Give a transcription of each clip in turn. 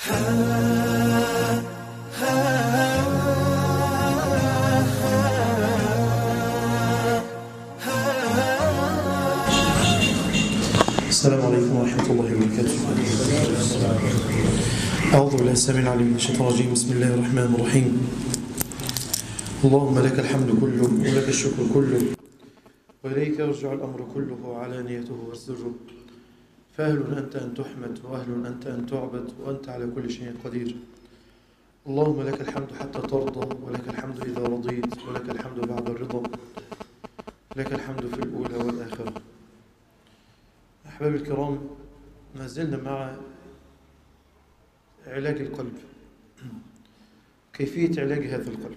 السلام عليكم ورحمة الله وبركاته أعوذ بالله السميع العليم من الشيطان الرجيم بسم الله الرحمن الرحيم اللهم لك الحمد كله ولك الشكر كله وإليك يرجع الأمر كله علانيته وسره فأهل أنت أن تحمد وأهل أنت أن تعبد وأنت على كل شيء قدير اللهم لك الحمد حتى ترضى ولك الحمد إذا رضيت ولك الحمد بعد الرضا لك الحمد في الأولى والآخرة أحبابي الكرام ما زلنا مع علاج القلب كيفية علاج هذا القلب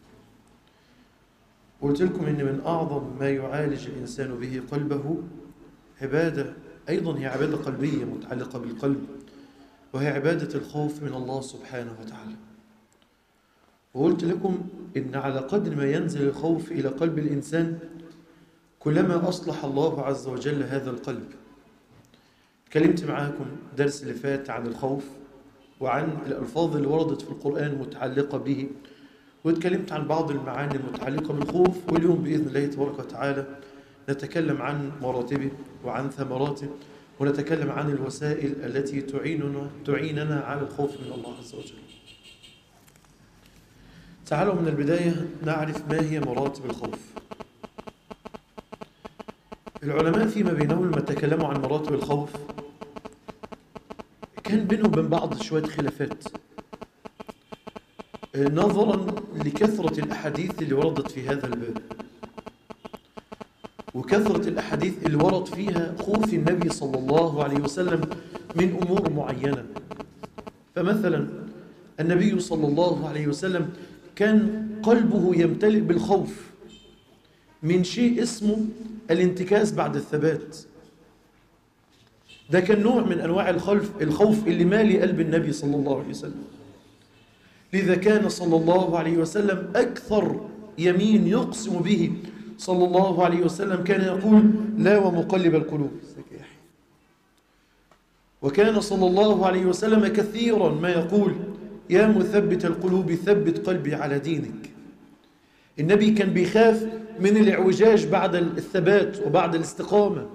قلت لكم إن من أعظم ما يعالج الإنسان به قلبه عبادة أيضا هي عبادة قلبية متعلقة بالقلب وهي عبادة الخوف من الله سبحانه وتعالى وقلت لكم إن على قدر ما ينزل الخوف إلى قلب الإنسان كلما أصلح الله عز وجل هذا القلب اتكلمت معاكم درس اللي فات عن الخوف وعن الألفاظ اللي وردت في القرآن متعلقة به واتكلمت عن بعض المعاني المتعلقة بالخوف واليوم بإذن الله تبارك وتعالى نتكلم عن مراتبه وعن ثمراته ونتكلم عن الوسائل التي تعيننا تعيننا على الخوف من الله عز وجل تعالوا من البداية نعرف ما هي مراتب الخوف العلماء فيما بينهم لما تكلموا عن مراتب الخوف كان بينهم وبين بعض شوية خلافات نظرا لكثرة الأحاديث اللي وردت في هذا الباب وكثرة الأحاديث اللي ورد فيها خوف النبي صلى الله عليه وسلم من أمور معينة فمثلا النبي صلى الله عليه وسلم كان قلبه يمتلئ بالخوف من شيء اسمه الانتكاس بعد الثبات ده كان نوع من أنواع الخلف الخوف اللي مالي قلب النبي صلى الله عليه وسلم لذا كان صلى الله عليه وسلم أكثر يمين يقسم به صلى الله عليه وسلم كان يقول لا ومقلب القلوب وكان صلى الله عليه وسلم كثيرا ما يقول يا مثبت القلوب ثبت قلبي على دينك النبي كان بيخاف من الاعوجاج بعد الثبات وبعد الاستقامة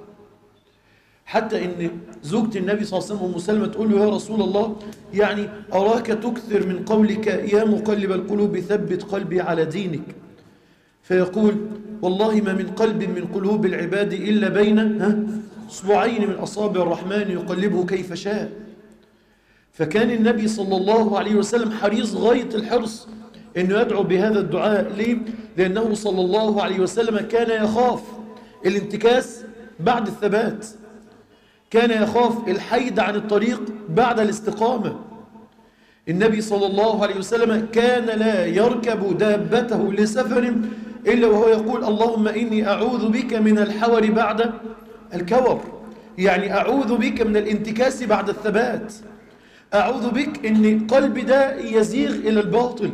حتى ان زوجة النبي صلى الله عليه وسلم ام سلمة تقول له يا رسول الله يعني أراك تكثر من قولك يا مقلب القلوب ثبت قلبي على دينك فيقول والله ما من قلب من قلوب العباد إلا بين ها اصبعين من أصابع الرحمن يقلبه كيف شاء فكان النبي صلى الله عليه وسلم حريص غاية الحرص أنه يدعو بهذا الدعاء ليه؟ لأنه صلى الله عليه وسلم كان يخاف الانتكاس بعد الثبات كان يخاف الحيد عن الطريق بعد الاستقامة النبي صلى الله عليه وسلم كان لا يركب دابته لسفر إلا وهو يقول اللهم إني أعوذ بك من الحور بعد الكور يعني أعوذ بك من الانتكاس بعد الثبات أعوذ بك أن قلبي ده يزيغ إلى الباطل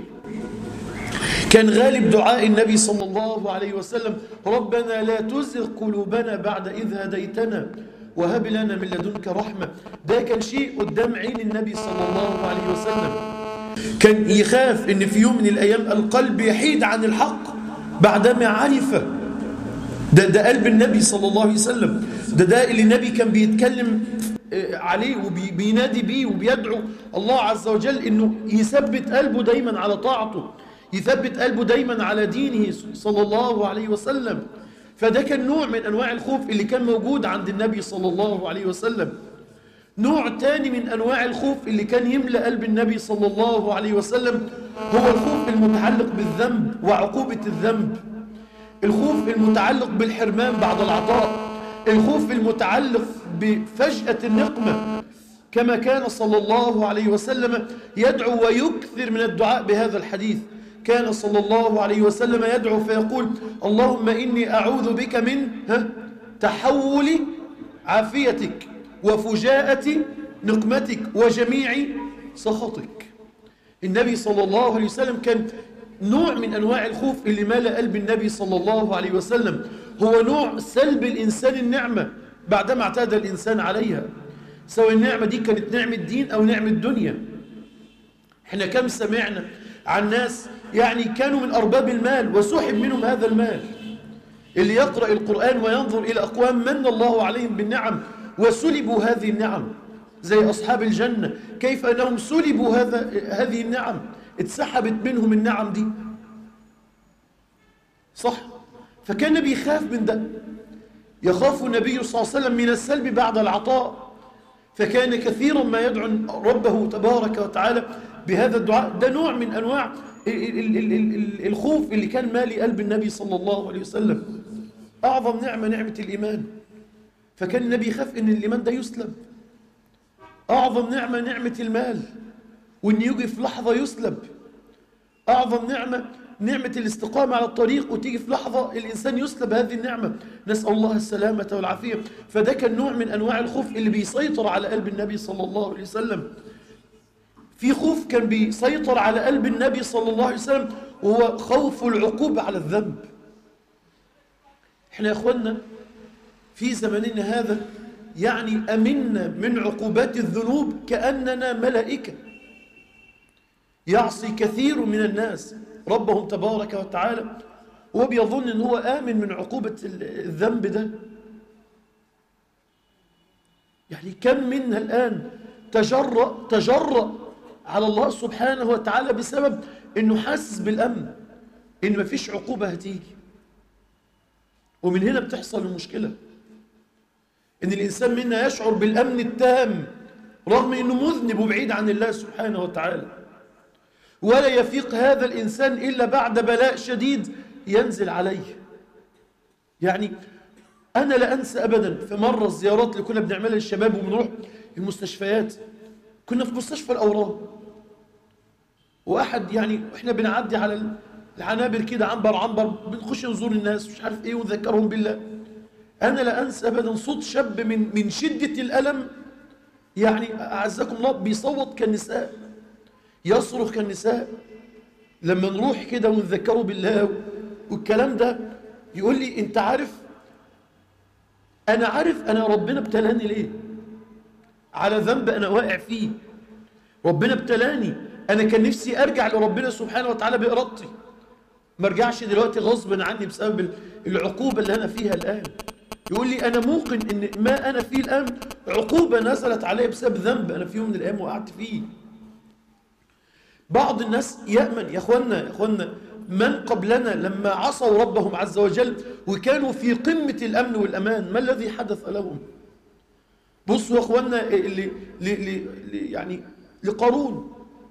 كان غالب دعاء النبي صلى الله عليه وسلم ربنا لا تزغ قلوبنا بعد إذ هديتنا وهب لنا من لدنك رحمة ده كان شيء قدام عين النبي صلى الله عليه وسلم كان يخاف ان في يوم من الأيام القلب يحيد عن الحق بعدما عرف ده, ده قلب النبي صلى الله عليه وسلم ده ده اللي النبي كان بيتكلم عليه وبينادي بيه وبيدعو الله عز وجل انه يثبت قلبه دايما على طاعته يثبت قلبه دايما على دينه صلى الله عليه وسلم فده كان نوع من أنواع الخوف اللي كان موجود عند النبي صلى الله عليه وسلم نوع تاني من أنواع الخوف اللي كان يملأ قلب النبي صلى الله عليه وسلم هو الخوف المتعلق بالذنب وعقوبة الذنب الخوف المتعلق بالحرمان بعد العطاء الخوف المتعلق بفجأة النقمة كما كان صلى الله عليه وسلم يدعو ويكثر من الدعاء بهذا الحديث كان صلى الله عليه وسلم يدعو فيقول اللهم إني أعوذ بك من ها تحول عافيتك وفجاءة نقمتك وجميع سخطك النبي صلى الله عليه وسلم كان نوع من أنواع الخوف اللي مال قلب النبي صلى الله عليه وسلم هو نوع سلب الإنسان النعمة بعدما اعتاد الإنسان عليها سواء النعمة دي كانت نعمة دين أو نعمة دنيا احنا كم سمعنا عن ناس يعني كانوا من أرباب المال وسحب منهم هذا المال اللي يقرأ القرآن وينظر إلى أقوام من الله عليهم بالنعم وسلبوا هذه النعم زي أصحاب الجنة كيف أنهم سلبوا هذا هذه النعم اتسحبت منهم النعم دي صح فكان النبي يخاف من ده يخاف النبي صلى الله عليه وسلم من السلب بعد العطاء فكان كثيرا ما يدعو ربه تبارك وتعالى بهذا الدعاء ده نوع من أنواع الخوف اللي كان مالي قلب النبي صلى الله عليه وسلم أعظم نعمة نعمة الإيمان فكان النبي يخاف أن الإيمان ده يسلب أعظم نعمة نعمة المال وأن يجي في لحظة يسلب أعظم نعمة نعمة الاستقامة على الطريق وتيجي في لحظة الإنسان يسلب هذه النعمة نسأل الله السلامة والعافية فده كان نوع من أنواع الخوف اللي بيسيطر على قلب النبي صلى الله عليه وسلم في خوف كان بيسيطر على قلب النبي صلى الله عليه وسلم وهو خوف العقوبة على الذنب احنا يا اخوانا في زمننا هذا يعني أمنا من عقوبات الذنوب كأننا ملائكة يعصي كثير من الناس ربهم تبارك وتعالى وهو بيظن ان هو آمن من عقوبة الذنب ده يعني كم منا الآن تجرأ تجرأ على الله سبحانه وتعالى بسبب انه حاسس بالأمن ان مفيش عقوبة هتيجي ومن هنا بتحصل المشكلة ان الإنسان منا يشعر بالأمن التام رغم انه مذنب وبعيد عن الله سبحانه وتعالى ولا يفيق هذا الإنسان إلا بعد بلاء شديد ينزل عليه يعني أنا لا أنسى أبدا في مرة الزيارات اللي كنا بنعملها للشباب وبنروح المستشفيات كنا في مستشفى الأورام وأحد يعني إحنا بنعدي على العنابر كده عنبر عنبر بنخش نزور الناس مش عارف إيه ونذكرهم بالله أنا لا أنسى أبدا صوت شاب من من شدة الألم يعني أعزكم الله بيصوت كالنساء يصرخ كالنساء لما نروح كده ونذكره بالله والكلام ده يقول لي انت عارف انا عارف انا ربنا ابتلاني ليه على ذنب انا واقع فيه ربنا ابتلاني انا كان نفسي ارجع لربنا سبحانه وتعالى بارادتي ما ارجعش دلوقتي غصبا عني بسبب العقوبة اللي انا فيها الان يقول لي انا موقن ان ما انا فيه الان عقوبة نزلت علي بسبب ذنب انا في يوم من الايام وقعت فيه بعض الناس يأمن يا أخوانا يا أخوانا من قبلنا لما عصوا ربهم عز وجل وكانوا في قمة الأمن والأمان ما الذي حدث لهم بصوا يا أخوانا اللي, اللي, اللي يعني لقارون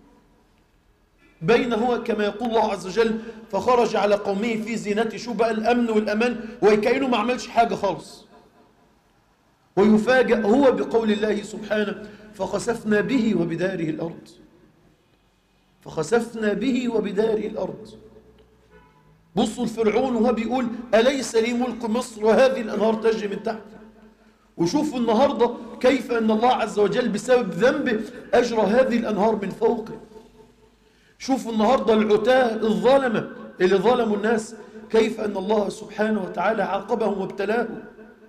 بين هو كما يقول الله عز وجل فخرج على قومه في زينته شو بقى الأمن والأمان وكأنه ما عملش حاجة خالص ويفاجأ هو بقول الله سبحانه فخسفنا به وبداره الأرض فخسفنا به وبداره الأرض بصوا الفرعون وهو بيقول أليس لي ملك مصر وهذه الأنهار تجري من تحت وشوفوا النهاردة كيف أن الله عز وجل بسبب ذنبه أجرى هذه الأنهار من فوقه شوفوا النهاردة العتاه الظالمة اللي ظلموا الناس كيف أن الله سبحانه وتعالى عاقبهم وابتلاهم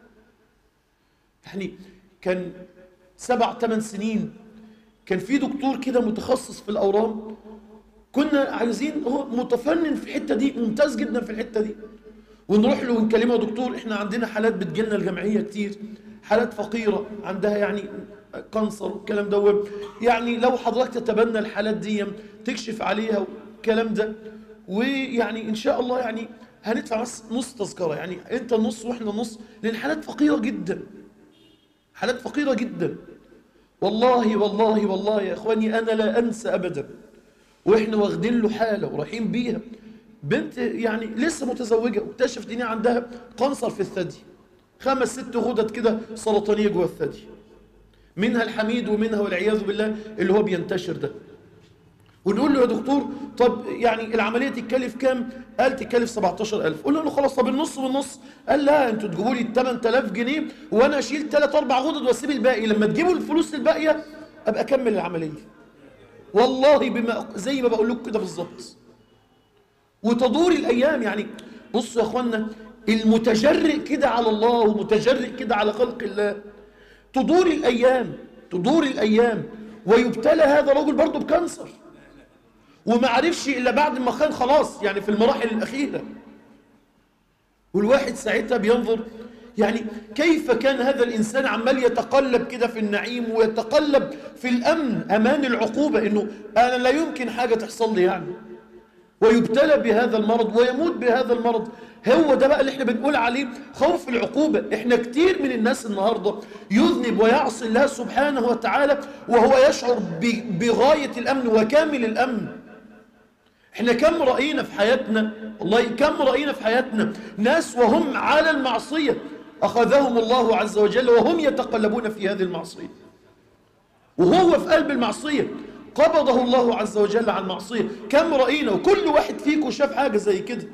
يعني كان سبع ثمان سنين كان في دكتور كده متخصص في الأورام كنا عايزين هو متفنن في الحتة دي ممتاز جدا في الحتة دي ونروح له ونكلمه دكتور احنا عندنا حالات بتجيلنا الجمعية كتير حالات فقيرة عندها يعني كانسر والكلام ده يعني لو حضرتك تتبنى الحالات دي تكشف عليها والكلام ده ويعني ان شاء الله يعني هندفع بس نص تذكرة يعني انت النص واحنا النص لان حالات فقيرة جدا حالات فقيرة جدا والله والله والله يا اخواني انا لا انسى ابدا واحنا واخدين له حاله ورايحين بيها بنت يعني لسه متزوجه واكتشفت ان عندها قنصر في الثدي خمس ست غدد كده سرطانيه جوه الثدي منها الحميد ومنها والعياذ بالله اللي هو بينتشر ده ونقول له يا دكتور طب يعني العمليه تتكلف كام قال تتكلف 17000 قلنا له خلاص طب النص والنص قال لا انتوا تجيبوا لي 8000 جنيه وانا اشيل 3 4 غدد واسيب الباقي لما تجيبوا الفلوس الباقيه ابقى اكمل العمليه والله بما زي ما بقول لكم كده بالظبط وتدور الايام يعني بصوا يا اخوانا المتجرئ كده على الله ومتجرئ كده على خلق الله تدور الايام تدور الايام ويبتلى هذا الرجل برضه بكانسر وما عرفش إلا بعد ما كان خلاص يعني في المراحل الأخيرة والواحد ساعتها بينظر يعني كيف كان هذا الإنسان عمال يتقلب كده في النعيم ويتقلب في الأمن أمان العقوبة إنه أنا لا يمكن حاجة تحصل لي يعني ويبتلى بهذا المرض ويموت بهذا المرض هو ده بقى اللي احنا بنقول عليه خوف العقوبة احنا كتير من الناس النهاردة يذنب ويعصي الله سبحانه وتعالى وهو يشعر بغاية الأمن وكامل الأمن احنا كم رأينا في حياتنا والله كم رأينا في حياتنا ناس وهم على المعصية أخذهم الله عز وجل وهم يتقلبون في هذه المعصية وهو في قلب المعصية قبضه الله عز وجل عن المعصية كم رأينا وكل واحد فيكم شاف حاجة زي كده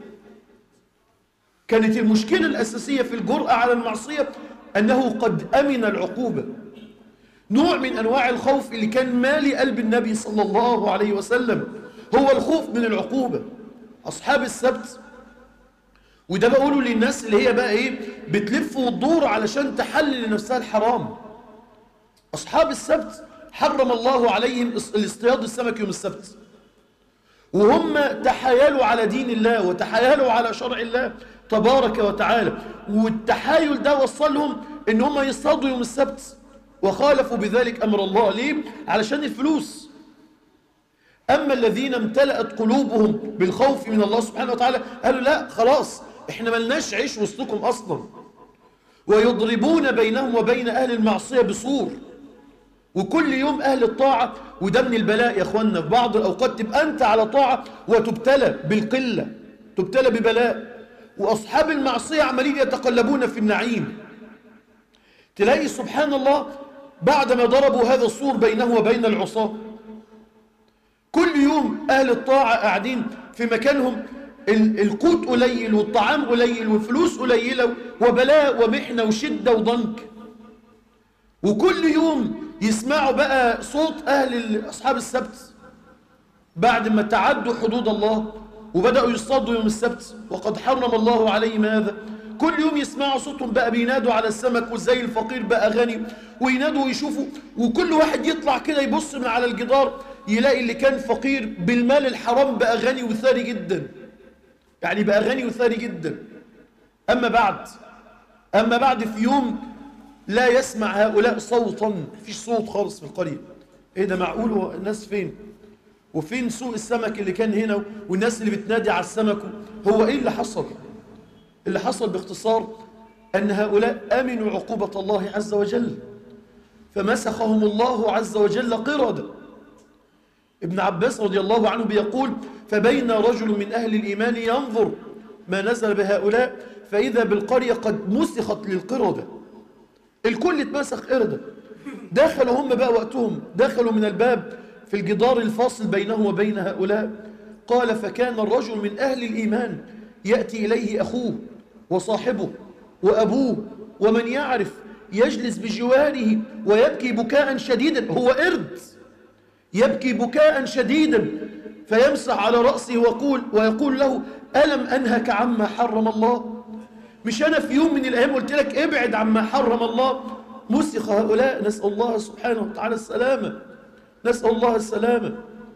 كانت المشكلة الأساسية في الجرأة على المعصية أنه قد أمن العقوبة نوع من أنواع الخوف اللي كان مالي قلب النبي صلى الله عليه وسلم هو الخوف من العقوبة أصحاب السبت وده بقوله للناس اللي هي بقى إيه بتلف وتدور علشان تحلل لنفسها الحرام أصحاب السبت حرم الله عليهم الاصطياد السمك يوم السبت وهم تحايلوا على دين الله وتحايلوا على شرع الله تبارك وتعالى والتحايل ده وصلهم ان هم يصطادوا يوم السبت وخالفوا بذلك امر الله ليه علشان الفلوس اما الذين امتلأت قلوبهم بالخوف من الله سبحانه وتعالى قالوا لا خلاص احنا ملناش عيش وسطكم اصلا ويضربون بينهم وبين اهل المعصية بصور وكل يوم أهل الطاعة وده من البلاء يا أخوانا في بعض الأوقات تبقى أنت على طاعة وتبتلى بالقلة تبتلى ببلاء وأصحاب المعصية عمالين يتقلبون في النعيم تلاقي سبحان الله بعدما ضربوا هذا السور بينه وبين العصاة كل يوم أهل الطاعة قاعدين في مكانهم القوت قليل والطعام قليل والفلوس قليلة وبلاء ومحنة وشدة وضنك وكل يوم يسمعوا بقى صوت أهل أصحاب السبت بعد ما تعدوا حدود الله وبدأوا يصطادوا يوم السبت وقد حرم الله عليهم هذا كل يوم يسمعوا صوتهم بقى بينادوا على السمك وازاي الفقير بقى غني وينادوا ويشوفوا وكل واحد يطلع كده يبص من على الجدار يلاقي اللي كان فقير بالمال الحرام بقى غني وثري جدا يعني بقى غني وثري جدا أما بعد أما بعد في يوم لا يسمع هؤلاء صوتا فيش صوت خالص في القرية ايه ده معقول الناس فين وفين سوق السمك اللي كان هنا والناس اللي بتنادي على السمك هو ايه اللي حصل اللي حصل باختصار أن هؤلاء أمنوا عقوبة الله عز وجل فمسخهم الله عز وجل قردة ابن عباس رضي الله عنه بيقول فبين رجل من أهل الإيمان ينظر ما نزل بهؤلاء فإذا بالقرية قد مسخت للقردة الكل اتمسخ قردة دخلوا هم بقى وقتهم دخلوا من الباب في الجدار الفاصل بينه وبين هؤلاء قال فكان الرجل من أهل الإيمان يأتي إليه أخوه وصاحبه وأبوه ومن يعرف يجلس بجواره ويبكي بكاء شديدا هو قرد يبكي بكاء شديدا فيمسح على رأسه ويقول, ويقول له ألم أنهك عما حرم الله مش أنا في يوم من الأيام قلت لك ابعد عما حرم الله مسخ هؤلاء نسأل الله سبحانه وتعالى السلامة نسأل الله السلامة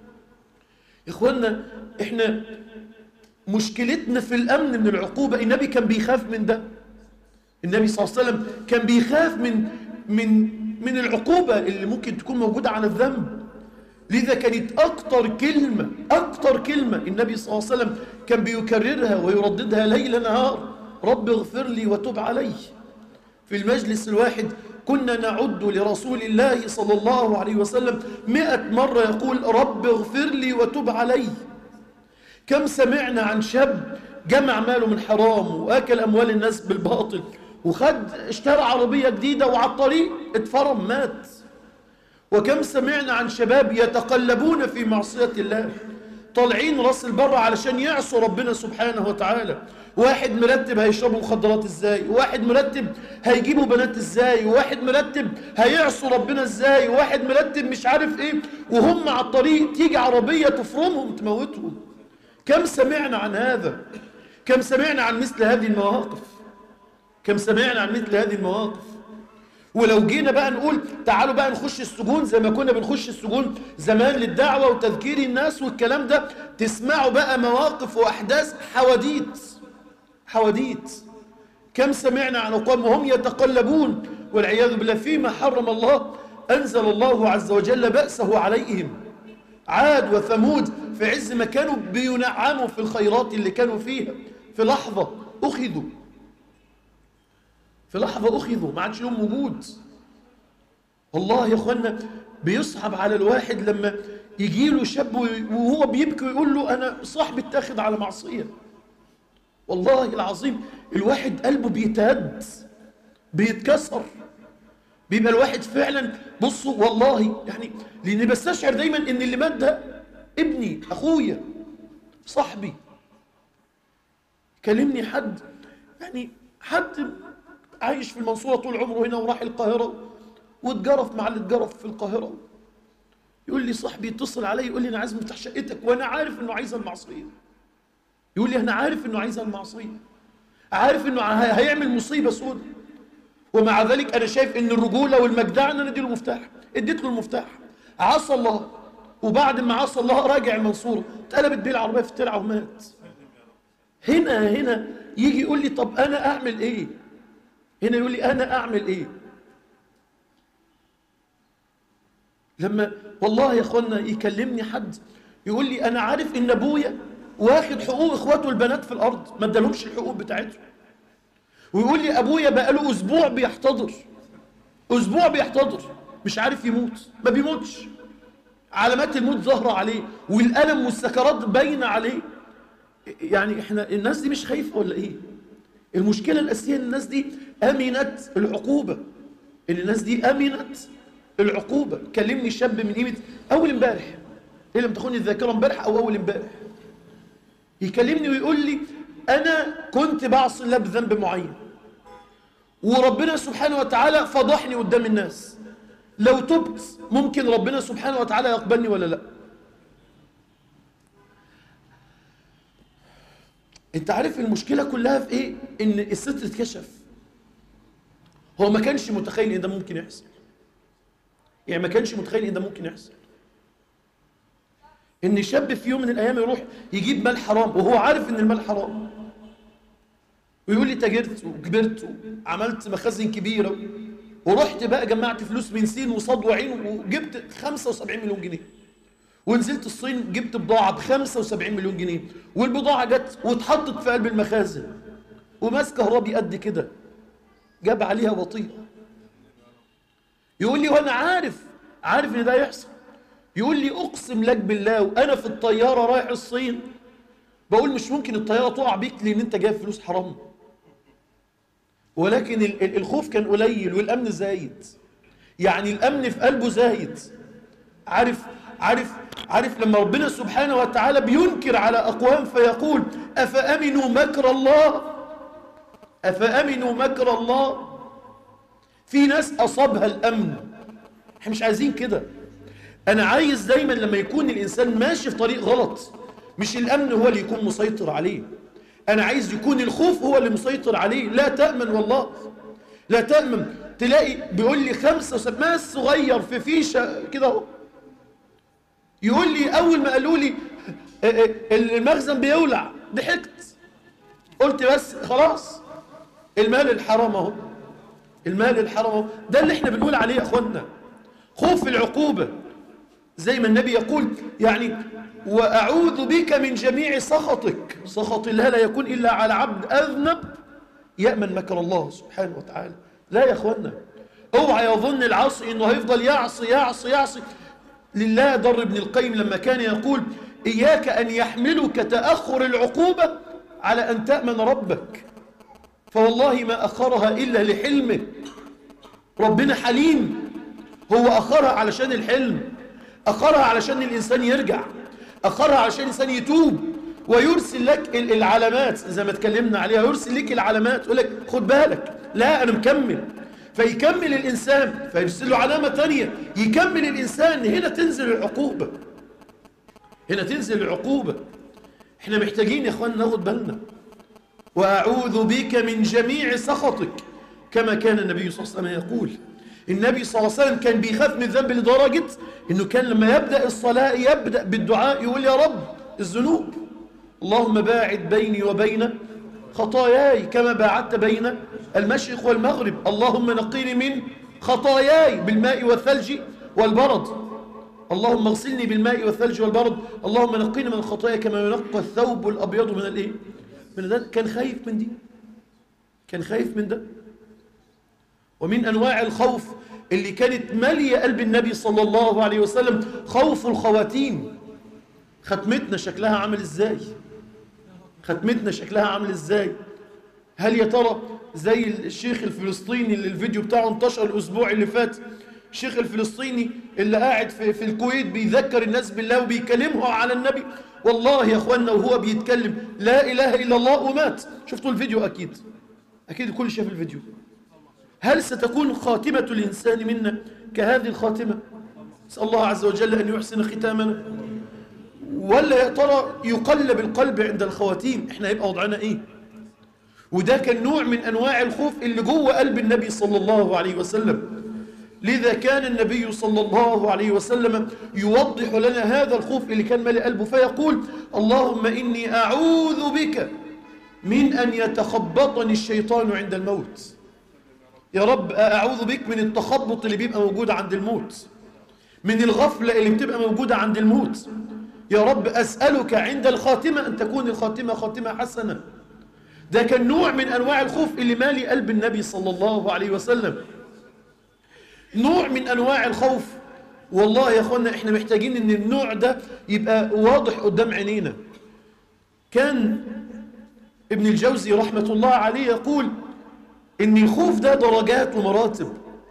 إخوانا إحنا مشكلتنا في الأمن من العقوبة النبي كان بيخاف من ده النبي صلى الله عليه وسلم كان بيخاف من من من العقوبة اللي ممكن تكون موجودة على الذنب لذا كانت أكتر كلمة أكتر كلمة النبي صلى الله عليه وسلم كان بيكررها ويرددها ليل نهار رب اغفر لي وتب علي في المجلس الواحد كنا نعد لرسول الله صلى الله عليه وسلم مئة مرة يقول رب اغفر لي وتب علي كم سمعنا عن شاب جمع ماله من حرام وأكل أموال الناس بالباطل وخد اشترى عربية جديدة وعلى الطريق اتفرم مات وكم سمعنا عن شباب يتقلبون في معصية الله طالعين راس البر علشان يعصوا ربنا سبحانه وتعالى واحد مرتب هيشربوا مخدرات ازاي واحد مرتب هيجيبوا بنات ازاي واحد مرتب هيعصوا ربنا ازاي واحد مرتب مش عارف ايه وهم على الطريق تيجي عربية تفرمهم تموتهم كم سمعنا عن هذا كم سمعنا عن مثل هذه المواقف كم سمعنا عن مثل هذه المواقف ولو جينا بقى نقول تعالوا بقى نخش السجون زي ما كنا بنخش السجون زمان للدعوة وتذكير الناس والكلام ده تسمعوا بقى مواقف وأحداث حواديت حواديت كم سمعنا عن أقوام وهم يتقلبون والعياذ بالله فيما حرم الله أنزل الله عز وجل بأسه عليهم عاد وثمود في عز ما كانوا بينعموا في الخيرات اللي كانوا فيها في لحظة أخذوا في لحظة أخذوا ما عادش لهم وجود والله يا أخوانا بيصعب على الواحد لما يجي له شاب وهو بيبكي ويقول له أنا صاحبي اتاخد على معصية والله العظيم الواحد قلبه بيتهد بيتكسر بيبقى الواحد فعلا بصوا والله يعني لاني بستشعر دايما ان اللي مات ده ابني اخويا صاحبي كلمني حد يعني حد عايش في المنصورة طول عمره هنا وراح القاهرة واتجرف مع اللي اتجرف في القاهرة يقول لي صاحبي يتصل علي يقول لي انا عايز مفتاح شقتك وانا عارف انه عايز المعصية يقول لي انا عارف انه عايز المعصية عارف انه هيعمل مصيبة سودة ومع ذلك انا شايف ان الرجولة والمجدع ان انا اديله مفتاح اديت له المفتاح عصى الله وبعد ما عصى الله راجع المنصورة اتقلبت بيه العربية في الترعة ومات هنا هنا يجي يقول لي طب انا اعمل ايه هنا يقول لي انا اعمل ايه لما والله يا اخوانا يكلمني حد يقول لي انا عارف ان ابويا واخد حقوق اخواته البنات في الارض ما ادالهمش الحقوق بتاعتهم ويقول لي ابويا بقاله اسبوع بيحتضر اسبوع بيحتضر مش عارف يموت ما بيموتش علامات الموت ظاهره عليه والالم والسكرات باينه عليه يعني احنا الناس دي مش خايفه ولا ايه المشكله الاساسيه ان الناس دي امنت العقوبه ان الناس دي امنت العقوبه كلمني شاب من قيمه اول امبارح ايه لم تخوني الذاكره امبارح او اول امبارح يكلمني ويقول لي انا كنت بعصي الله بذنب معين وربنا سبحانه وتعالى فضحني قدام الناس لو تبت ممكن ربنا سبحانه وتعالى يقبلني ولا لا انت عارف المشكلة كلها في ايه ان الستر اتكشف هو ما كانش متخيل ان ده ممكن يحصل يعني ما كانش متخيل ان ده ممكن يحصل ان شاب في يوم من الايام يروح يجيب مال حرام وهو عارف ان المال حرام ويقول لي تاجرت وكبرت وعملت مخازن كبيره ورحت بقى جمعت فلوس من سين وصاد وعين وجبت 75 مليون جنيه ونزلت الصين جبت بضاعة ب 75 مليون جنيه والبضاعة جت واتحطت في قلب المخازن وماس كهربي قد كده جاب عليها بطيء يقول لي وانا عارف عارف ان ده يحصل يقول لي اقسم لك بالله وانا في الطيارة رايح الصين بقول مش ممكن الطيارة تقع بيك لان انت جايب فلوس حرام ولكن الخوف كان قليل والامن زايد يعني الامن في قلبه زايد عارف عارف عارف لما ربنا سبحانه وتعالى بينكر على أقوام فيقول أفأمنوا مكر الله أفأمنوا مكر الله في ناس أصابها الأمن احنا مش عايزين كده أنا عايز دايما لما يكون الإنسان ماشي في طريق غلط مش الأمن هو اللي يكون مسيطر عليه أنا عايز يكون الخوف هو اللي مسيطر عليه لا تأمن والله لا تأمن تلاقي بيقول لي خمسة وسبعة صغير في فيشة كده اهو يقول لي أول ما قالوا لي المخزن بيولع ضحكت قلت بس خلاص المال الحرام اهو المال الحرام اهو ده اللي احنا بنقول عليه يا اخوانا خوف العقوبة زي ما النبي يقول يعني وأعوذ بك من جميع سخطك سخط الله لا يكون إلا على عبد أذنب يأمن مكر الله سبحانه وتعالى لا يا اخوانا اوعى يظن العاصي انه هيفضل يعصي يعصي يعصي لله ضر ابن القيم لما كان يقول إياك أن يحملك تأخر العقوبة على أن تأمن ربك فوالله ما أخرها إلا لحلمه ربنا حليم هو أخرها علشان الحلم أخرها علشان الإنسان يرجع أخرها علشان الإنسان يتوب ويرسل لك العلامات زي ما اتكلمنا عليها يرسل لك العلامات يقول لك خد بالك لا أنا مكمل فيكمل الإنسان فيرسل له علامة تانية يكمل الإنسان هنا تنزل العقوبة هنا تنزل العقوبة احنا محتاجين يا اخوان ناخد بالنا وأعوذ بك من جميع سخطك كما كان النبي صلى الله عليه وسلم يقول النبي صلى الله عليه وسلم كان بيخاف من الذنب لدرجة انه كان لما يبدأ الصلاة يبدأ بالدعاء يقول يا رب الذنوب اللهم باعد بيني وبين خطاياي كما باعدت بين المشرق والمغرب اللهم نقيني من خطاياي بالماء والثلج والبرد اللهم اغسلني بالماء والثلج والبرد اللهم نقيني من الخطايا كما ينقى الثوب الابيض من الايه من ده كان خايف من دي كان خايف من ده ومن انواع الخوف اللي كانت ماليه قلب النبي صلى الله عليه وسلم خوف الخواتيم ختمتنا شكلها عامل ازاي ختمتنا شكلها عامل ازاي هل يا ترى زي الشيخ الفلسطيني اللي الفيديو بتاعه انتشر الاسبوع اللي فات الشيخ الفلسطيني اللي قاعد في, في الكويت بيذكر الناس بالله وبيكلمهم على النبي والله يا اخوانا وهو بيتكلم لا اله الا الله ومات شفتوا الفيديو اكيد اكيد الكل شاف الفيديو هل ستكون خاتمة الإنسان منا كهذه الخاتمة نسأل الله عز وجل أن يحسن ختامنا ولا يا ترى يقلب القلب عند الخواتيم احنا هيبقى وضعنا ايه وده كان نوع من انواع الخوف اللي جوه قلب النبي صلى الله عليه وسلم لذا كان النبي صلى الله عليه وسلم يوضح لنا هذا الخوف اللي كان مالي قلبه فيقول اللهم إني أعوذ بك من أن يتخبطني الشيطان عند الموت يا رب أعوذ بك من التخبط اللي بيبقى موجود عند الموت من الغفلة اللي بتبقى موجودة عند الموت يا رب أسألك عند الخاتمة أن تكون الخاتمة خاتمة حسنة ده كان نوع من أنواع الخوف اللي مالي قلب النبي صلى الله عليه وسلم نوع من أنواع الخوف والله يا أخوانا إحنا محتاجين أن النوع ده يبقى واضح قدام عينينا كان ابن الجوزي رحمة الله عليه يقول ان الخوف ده درجات ومراتب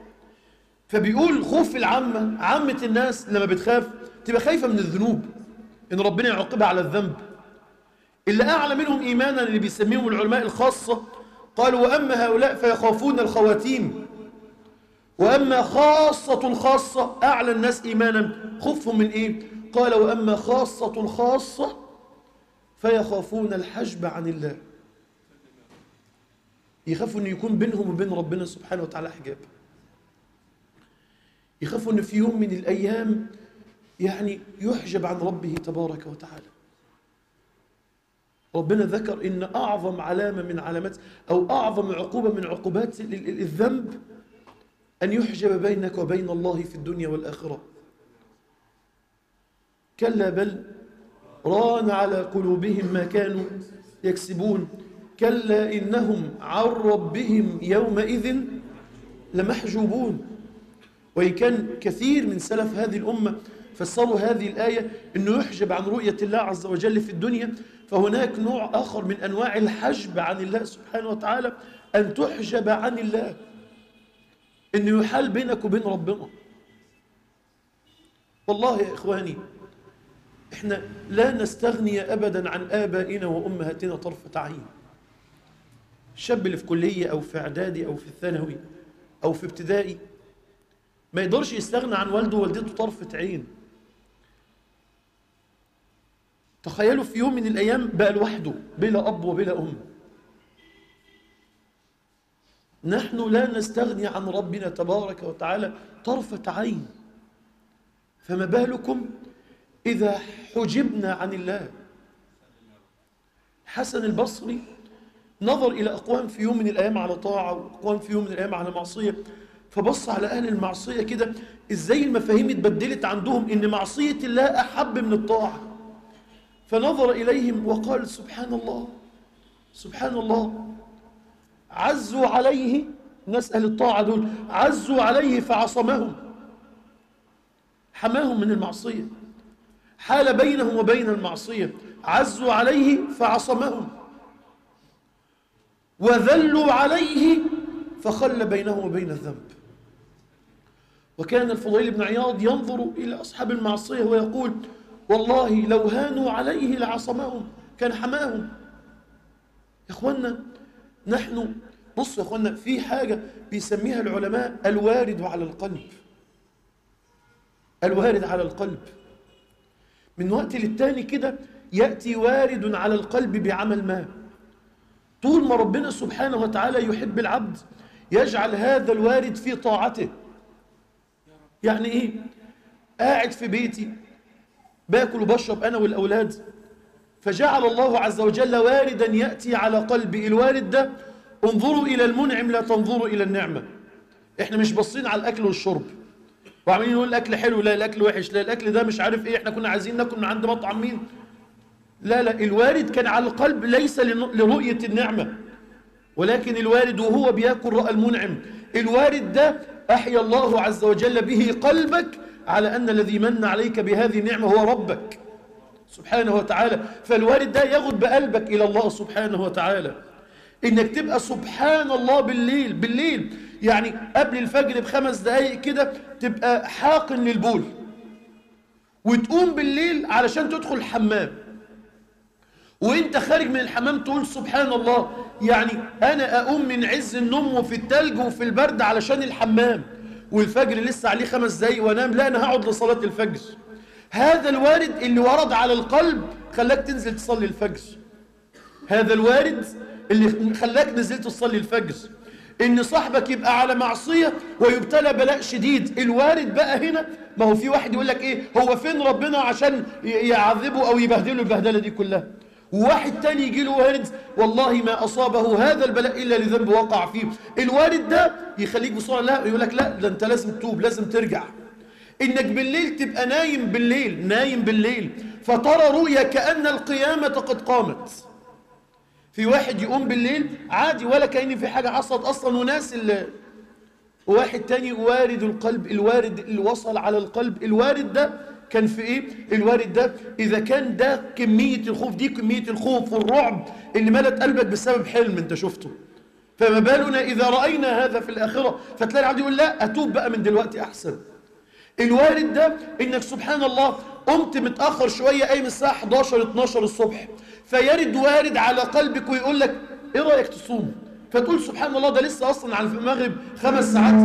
فبيقول خوف العامة عامة الناس لما بتخاف تبقى خايفة من الذنوب ان ربنا يعاقبها على الذنب اللي اعلى منهم ايمانا اللي بيسميهم العلماء الخاصة قالوا واما هؤلاء فيخافون الخواتيم واما خاصة الخاصة اعلى الناس ايمانا خوفهم من ايه قال واما خاصة الخاصة فيخافون الحجب عن الله يخافوا ان يكون بينهم وبين ربنا سبحانه وتعالى حجاب يخافوا ان في يوم من الايام يعني يحجب عن ربه تبارك وتعالى ربنا ذكر ان اعظم علامه من علامات او اعظم عقوبه من عقوبات الذنب ان يحجب بينك وبين الله في الدنيا والاخره كلا بل ران على قلوبهم ما كانوا يكسبون كلا إنهم عن ربهم يومئذ لمحجوبون وإن كان كثير من سلف هذه الأمة فسروا هذه الآية أنه يحجب عن رؤية الله عز وجل في الدنيا فهناك نوع آخر من أنواع الحجب عن الله سبحانه وتعالى أن تحجب عن الله أنه يحال بينك وبين ربنا والله يا إخواني إحنا لا نستغني أبدا عن آبائنا وأمهاتنا طرفة عين الشاب اللي في كلية أو في إعدادي أو في الثانوي أو في ابتدائي ما يقدرش يستغنى عن والده ووالدته طرفة عين تخيلوا في يوم من الأيام بقى لوحده بلا أب وبلا أم نحن لا نستغني عن ربنا تبارك وتعالى طرفة عين فما بالكم إذا حجبنا عن الله حسن البصري نظر إلى أقوام في يوم من الأيام على طاعة وأقوام في يوم من الأيام على معصية فبص على أهل المعصية كده إزاي المفاهيم اتبدلت عندهم إن معصية الله أحب من الطاعة فنظر إليهم وقال سبحان الله سبحان الله عزوا عليه ناس أهل الطاعة دول عزوا عليه فعصمهم حماهم من المعصية حال بينهم وبين المعصية عزوا عليه فعصمهم وذلوا عليه فخل بينه وبين الذنب وكان الفضيل بن عياض ينظر إلى أصحاب المعصية ويقول والله لو هانوا عليه لعصمهم كان حماهم يا أخوانا نحن بصوا يا أخوانا في حاجة بيسميها العلماء الوارد على القلب الوارد على القلب من وقت للتاني كده يأتي وارد على القلب بعمل ما طول ما ربنا سبحانه وتعالى يحب العبد يجعل هذا الوارد في طاعته يعني ايه قاعد في بيتي باكل وبشرب انا والاولاد فجعل الله عز وجل واردا ياتي على قلبي الوارد ده انظروا الى المنعم لا تنظروا الى النعمه احنا مش باصين على الاكل والشرب وعمالين نقول الاكل حلو لا الاكل وحش لا الاكل ده مش عارف ايه احنا كنا عايزين ناكل من عند مطعم مين لا لا الوارد كان على القلب ليس لرؤيه النعمه ولكن الوارد وهو بياكل رأى المنعم الوارد ده أحيا الله عز وجل به قلبك على أن الذي من عليك بهذه النعمة هو ربك سبحانه وتعالى فالوارد ده يغد بقلبك إلى الله سبحانه وتعالى إنك تبقى سبحان الله بالليل بالليل يعني قبل الفجر بخمس دقايق كده تبقى حاقن للبول وتقوم بالليل علشان تدخل الحمام وانت خارج من الحمام تقول سبحان الله يعني انا اقوم من عز النوم وفي التلج وفي البرد علشان الحمام والفجر لسه عليه خمس دقايق وانام لا انا هقعد لصلاة الفجر هذا الوارد اللي ورد على القلب خلاك تنزل تصلي الفجر هذا الوارد اللي خلاك نزلت تصلي الفجر ان صاحبك يبقى على معصية ويبتلى بلاء شديد الوارد بقى هنا ما هو في واحد يقول لك ايه هو فين ربنا عشان يعذبه او يبهدله البهدلة دي كلها وواحد تاني يجي له وارد والله ما أصابه هذا البلاء إلا لذنب وقع فيه الوارد ده يخليك بسرعة لا يقول لك لا ده أنت لازم تتوب لازم ترجع إنك بالليل تبقى نايم بالليل نايم بالليل فترى رؤيا كأن القيامة قد قامت في واحد يقوم بالليل عادي ولا كأن في حاجة حصلت أصلا وناس اللي واحد تاني وارد القلب الوارد اللي وصل على القلب الوارد ده كان في ايه الوارد ده اذا كان ده كمية الخوف دي كمية الخوف والرعب اللي ملت قلبك بسبب حلم انت شفته فما بالنا اذا رأينا هذا في الاخرة فتلاقي العبد يقول لا اتوب بقى من دلوقتي احسن الوارد ده انك سبحان الله قمت متأخر شوية قايم الساعة 11 12 الصبح فيرد وارد على قلبك ويقول لك ايه رأيك تصوم فتقول سبحان الله ده لسه اصلا على المغرب خمس ساعات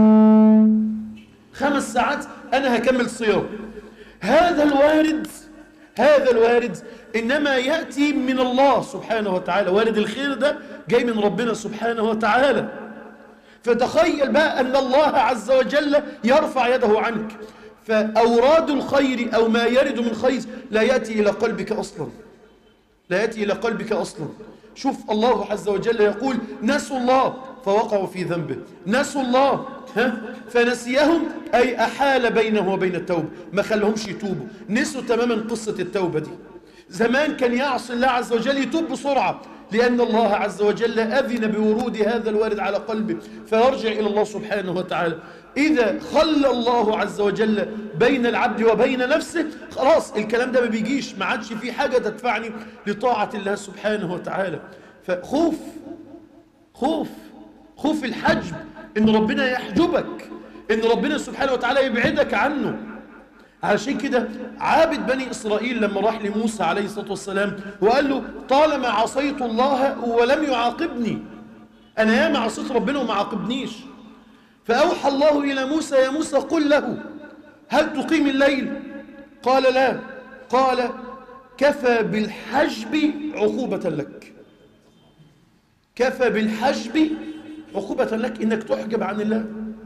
خمس ساعات انا هكمل صيام هذا الوارد هذا الوارد إنما يأتي من الله سبحانه وتعالى وارد الخير ده جاي من ربنا سبحانه وتعالى فتخيل بقى أن الله عز وجل يرفع يده عنك فأوراد الخير أو ما يرد من خير لا يأتي إلى قلبك أصلا لا يأتي إلى قلبك أصلا شوف الله عز وجل يقول نسوا الله فوقعوا في ذنبه نسوا الله ها فنسيهم أي أحال بينه وبين التوبة ما خلهمش يتوبوا نسوا تماما قصة التوبة دي زمان كان يعصي الله عز وجل يتوب بسرعة لأن الله عز وجل أذن بورود هذا الوارد على قلبه فيرجع إلى الله سبحانه وتعالى إذا خلى الله عز وجل بين العبد وبين نفسه خلاص الكلام ده ما بيجيش ما عادش في حاجة تدفعني لطاعة الله سبحانه وتعالى فخوف خوف خوف الحجب إن ربنا يحجبك إن ربنا سبحانه وتعالى يبعدك عنه علشان كده عابد بني إسرائيل لما راح لموسى عليه الصلاة والسلام وقال له طالما عصيت الله ولم يعاقبني أنا ياما عصيت ربنا وما عاقبنيش فأوحى الله إلى موسى يا موسى قل له هل تقيم الليل قال لا قال كفى بالحجب عقوبة لك كفى بالحجب عقوبة لك إنك تحجب عن الله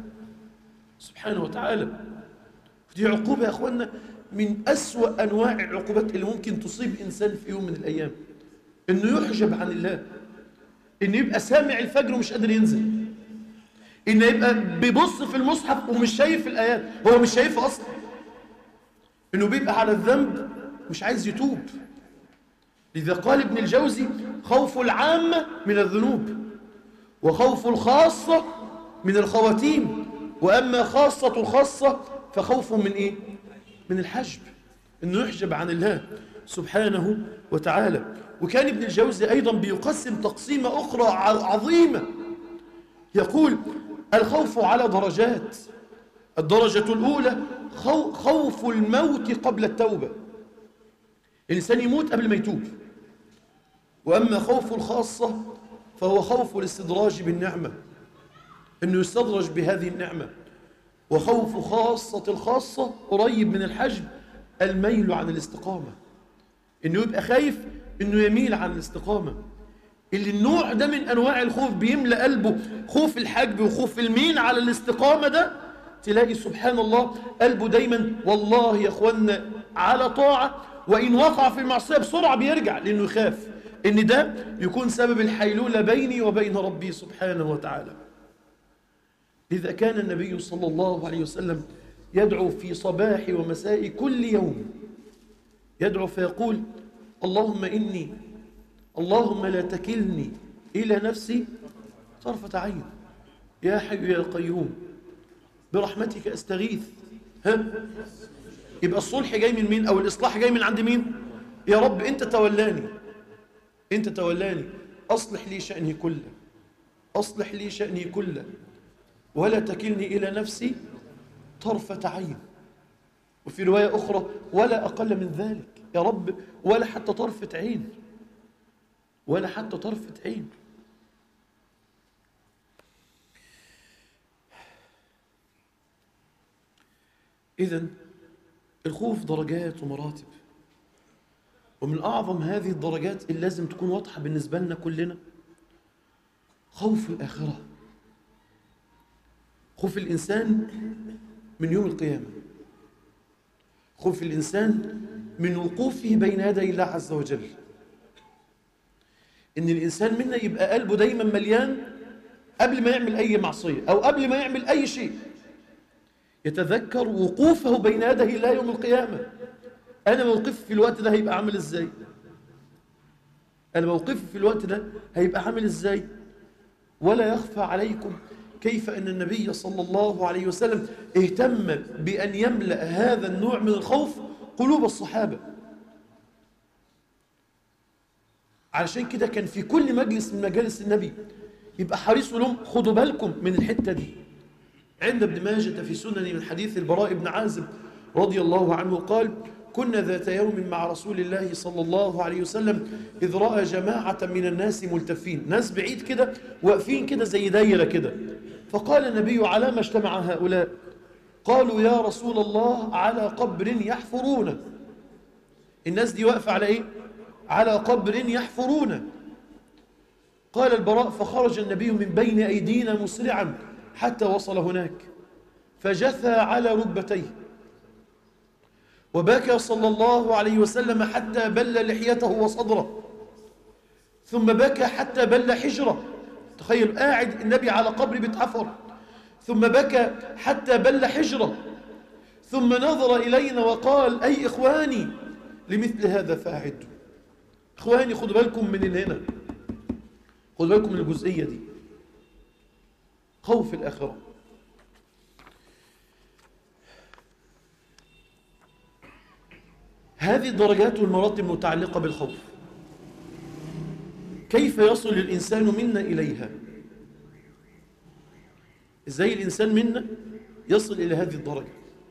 سبحانه وتعالى دي عقوبة يا أخوانا من أسوأ أنواع العقوبات اللي ممكن تصيب إنسان في يوم من الأيام إنه يحجب عن الله إنه يبقى سامع الفجر ومش قادر ينزل إنه يبقى بيبص في المصحف ومش شايف الآيات هو مش شايفها أصلا إنه بيبقى على الذنب مش عايز يتوب لذا قال ابن الجوزي خوف العامة من الذنوب وخوف الخاصة من الخواتيم وأما خاصة الخاصة فخوف من إيه؟ من الحجب إنه يحجب عن الله سبحانه وتعالى وكان ابن الجوزي أيضا بيقسم تقسيمة أخرى عظيمة يقول الخوف على درجات الدرجة الأولى خوف الموت قبل التوبة الإنسان يموت قبل ما يتوب وأما خوف الخاصة فهو خوف الاستدراج بالنعمة أنه يستدرج بهذه النعمة وخوف خاصة الخاصة قريب من الحجب الميل عن الاستقامة أنه يبقى خايف أنه يميل عن الاستقامة اللي النوع ده من أنواع الخوف بيملأ قلبه خوف الحجب وخوف الميل على الاستقامة ده تلاقي سبحان الله قلبه دايما والله يا اخوانا على طاعة وإن وقع في المعصية بسرعة بيرجع لأنه يخاف إن ده يكون سبب الحيلولة بيني وبين ربي سبحانه وتعالى إذا كان النبي صلى الله عليه وسلم يدعو في صباح ومساء كل يوم يدعو فيقول اللهم إني اللهم لا تكلني إلى نفسي طرفة عين يا حي يا قيوم برحمتك أستغيث ها يبقى الصلح جاي من مين أو الإصلاح جاي من عند مين يا رب أنت تولاني أنت تولاني أصلح لي شأني كله أصلح لي شأني كله ولا تكلني إلى نفسي طرفة عين وفي رواية أخرى ولا أقل من ذلك يا رب ولا حتى طرفة عين ولا حتى طرفة عين إذا الخوف درجات ومراتب ومن أعظم هذه الدرجات اللي لازم تكون واضحة بالنسبة لنا كلنا خوف الآخرة خوف الإنسان من يوم القيامة خوف الإنسان من وقوفه بين يدي الله عز وجل إن الإنسان منا يبقى قلبه دايما مليان قبل ما يعمل أي معصية أو قبل ما يعمل أي شيء يتذكر وقوفه بين يدي الله يوم القيامة أنا موقفي في الوقت ده هيبقى عامل إزاي أنا موقفي في الوقت ده هيبقى عامل إزاي ولا يخفى عليكم كيف أن النبي صلى الله عليه وسلم اهتم بأن يملأ هذا النوع من الخوف قلوب الصحابة علشان كده كان في كل مجلس من مجالس النبي يبقى حريص لهم خدوا بالكم من الحتة دي عند ابن ماجة في سنن من حديث البراء بن عازب رضي الله عنه قال كنا ذات يوم مع رسول الله صلى الله عليه وسلم إذ رأى جماعة من الناس ملتفين ناس بعيد كده واقفين كده زي دايرة كده فقال النبي على ما اجتمع هؤلاء قالوا يا رسول الله على قبر يحفرونه الناس دي واقفة على ايه على قبر يحفرونه قال البراء فخرج النبي من بين أيدينا مسرعا حتى وصل هناك فجثى على ركبتيه وبكى صلى الله عليه وسلم حتى بل لحيته وصدره ثم بكى حتى بل حجره تخيل قاعد النبي على قبر بيتحفر ثم بكى حتى بل حجره ثم نظر إلينا وقال أي إخواني لمثل هذا فاعدوا إخواني خدوا بالكم من هنا خدوا بالكم من الجزئية دي خوف الآخرة هذه الدرجات والمراتب المتعلقة بالخوف كيف يصل الإنسان منا إليها إزاي الإنسان منا يصل إلى هذه الدرجة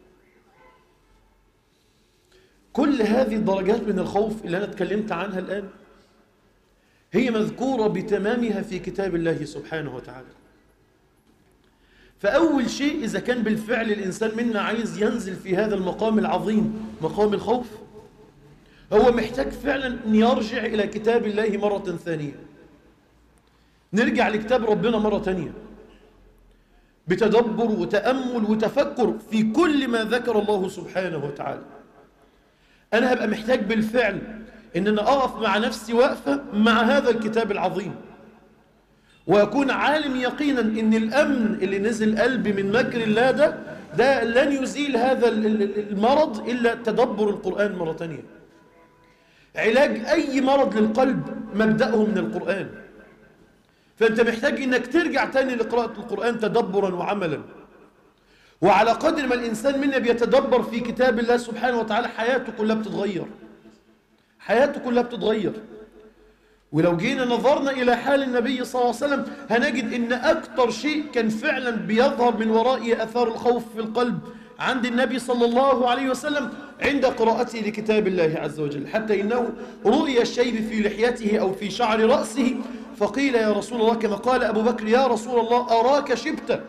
كل هذه الدرجات من الخوف اللي أنا اتكلمت عنها الآن هي مذكورة بتمامها في كتاب الله سبحانه وتعالى فأول شيء إذا كان بالفعل الإنسان منا عايز ينزل في هذا المقام العظيم مقام الخوف هو محتاج فعلا أن يرجع إلى كتاب الله مرة ثانية نرجع لكتاب ربنا مرة ثانية بتدبر وتأمل وتفكر في كل ما ذكر الله سبحانه وتعالى أنا هبقى محتاج بالفعل أن أنا أقف مع نفسي وقفة مع هذا الكتاب العظيم وأكون عالم يقينا أن الأمن اللي نزل قلبي من مكر الله ده ده لن يزيل هذا المرض إلا تدبر القرآن مرة ثانية علاج أي مرض للقلب مبدأه من القرآن فأنت محتاج أنك ترجع تاني لقراءة القرآن تدبرا وعملا وعلى قدر ما الإنسان منا بيتدبر في كتاب الله سبحانه وتعالى حياته كلها بتتغير حياته كلها بتتغير ولو جينا نظرنا إلى حال النبي صلى الله عليه وسلم هنجد أن أكثر شيء كان فعلا بيظهر من ورائه أثار الخوف في القلب عند النبي صلى الله عليه وسلم عند قراءته لكتاب الله عز وجل حتى إنه رؤي الشيب في لحيته أو في شعر رأسه فقيل يا رسول الله كما قال أبو بكر يا رسول الله أراك شبت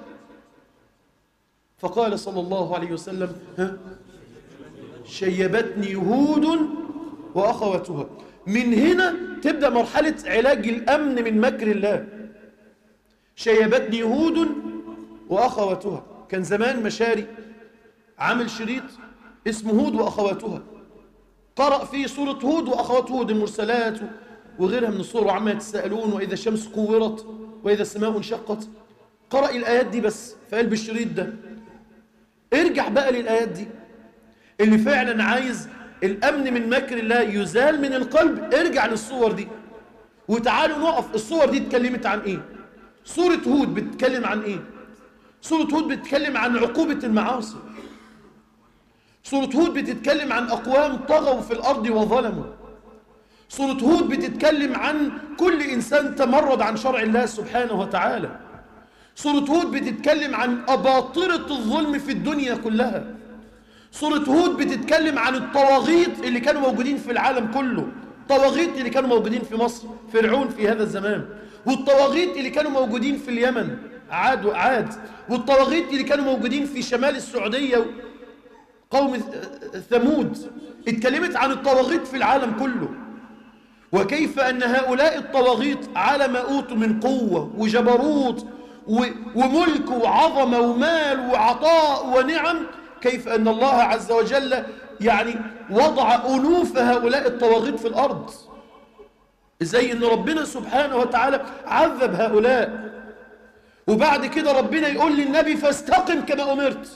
فقال صلى الله عليه وسلم ها شيبتني هود وأخواتها من هنا تبدأ مرحلة علاج الأمن من مكر الله شيبتني هود وأخواتها كان زمان مشاري عامل شريط اسمه هود وأخواتها قرأ فيه سورة هود وأخوات هود المرسلات وغيرها من الصور وعما يتساءلون وإذا الشمس كورت وإذا السماء انشقت قرأ الآيات دي بس في قلب الشريط ده ارجع بقى للآيات دي اللي فعلا عايز الأمن من مكر الله يزال من القلب ارجع للصور دي وتعالوا نقف الصور دي اتكلمت عن ايه سورة هود بتتكلم عن ايه سورة هود بتتكلم عن عقوبة المعاصي سورة هود بتتكلم عن أقوام طغوا في الأرض وظلموا سورة هود بتتكلم عن كل إنسان تمرد عن شرع الله سبحانه وتعالى سورة هود بتتكلم عن أباطرة الظلم في الدنيا كلها سورة هود بتتكلم عن الطواغيت اللي كانوا موجودين في العالم كله الطواغيت اللي كانوا موجودين في مصر فرعون في هذا الزمان والطواغيت اللي كانوا موجودين في اليمن عاد وعاد والطواغيت اللي كانوا موجودين في شمال السعودية قوم ثمود اتكلمت عن الطواغيت في العالم كله وكيف أن هؤلاء الطواغيت على ما أوتوا من قوة وجبروت وملك وعظمة ومال وعطاء ونعم كيف أن الله عز وجل يعني وضع ألوف هؤلاء الطواغيت في الأرض زي أن ربنا سبحانه وتعالى عذب هؤلاء وبعد كده ربنا يقول للنبي فاستقم كما أمرت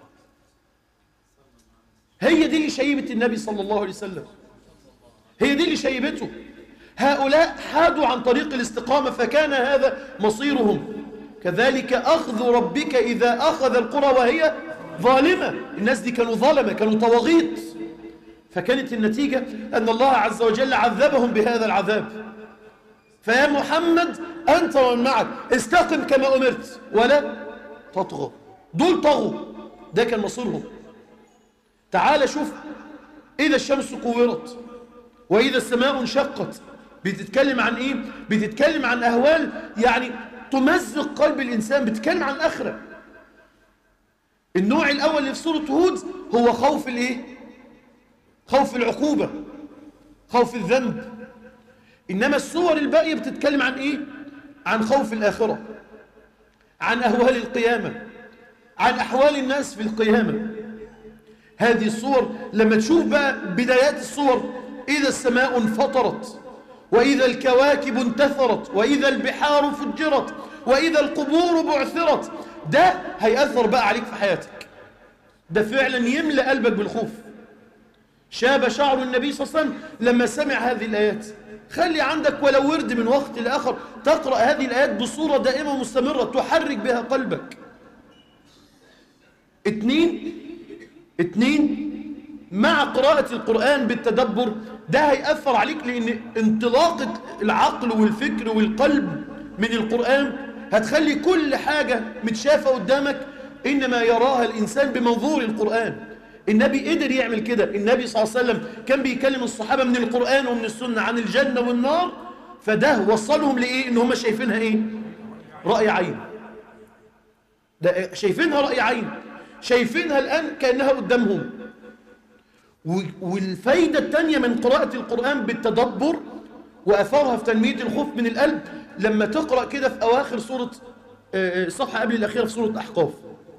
هي دي اللي شيبت النبي صلى الله عليه وسلم هي دي اللي شيبته هؤلاء حادوا عن طريق الاستقامة فكان هذا مصيرهم كذلك أخذ ربك إذا أخذ القرى وهي ظالمة الناس دي كانوا ظلمة كانوا طواغيت فكانت النتيجة أن الله عز وجل عذبهم بهذا العذاب فيا محمد أنت ومن معك استقم كما أمرت ولا تطغوا دول طغوا ده كان مصيرهم تعال شوف إذا الشمس كورت وإذا السماء انشقت بتتكلم عن إيه؟ بتتكلم عن أهوال يعني تمزق قلب الإنسان بتتكلم عن الآخرة النوع الأول اللي في سورة هود هو خوف الإيه؟ خوف العقوبة خوف الذنب إنما السور الباقية بتتكلم عن إيه؟ عن خوف الآخرة عن أهوال القيامة عن أحوال الناس في القيامة هذه الصور لما تشوف بقى بدايات الصور إذا السماء انفطرت وإذا الكواكب انتثرت وإذا البحار فجرت وإذا القبور بعثرت ده هيأثر بقى عليك في حياتك ده فعلا يملأ قلبك بالخوف شاب شعر النبي صلى الله عليه وسلم لما سمع هذه الآيات خلي عندك ولو ورد من وقت لآخر تقرأ هذه الآيات بصورة دائمة مستمرة تحرك بها قلبك اتنين اتنين مع قراءة القرآن بالتدبر ده هيأثر عليك لأن انطلاقة العقل والفكر والقلب من القرآن هتخلي كل حاجة متشافة قدامك إنما يراها الإنسان بمنظور القرآن النبي قدر يعمل كده النبي صلى الله عليه وسلم كان بيكلم الصحابة من القرآن ومن السنة عن الجنة والنار فده وصلهم لإيه إن هم شايفينها إيه رأي عين ده شايفينها رأي عين شايفينها الآن كأنها قدامهم والفايدة الثانية من قراءة القرآن بالتدبر وأثرها في تنمية الخوف من القلب لما تقرأ كده في أواخر سورة الصفحة قبل الأخيرة في سورة أحقاف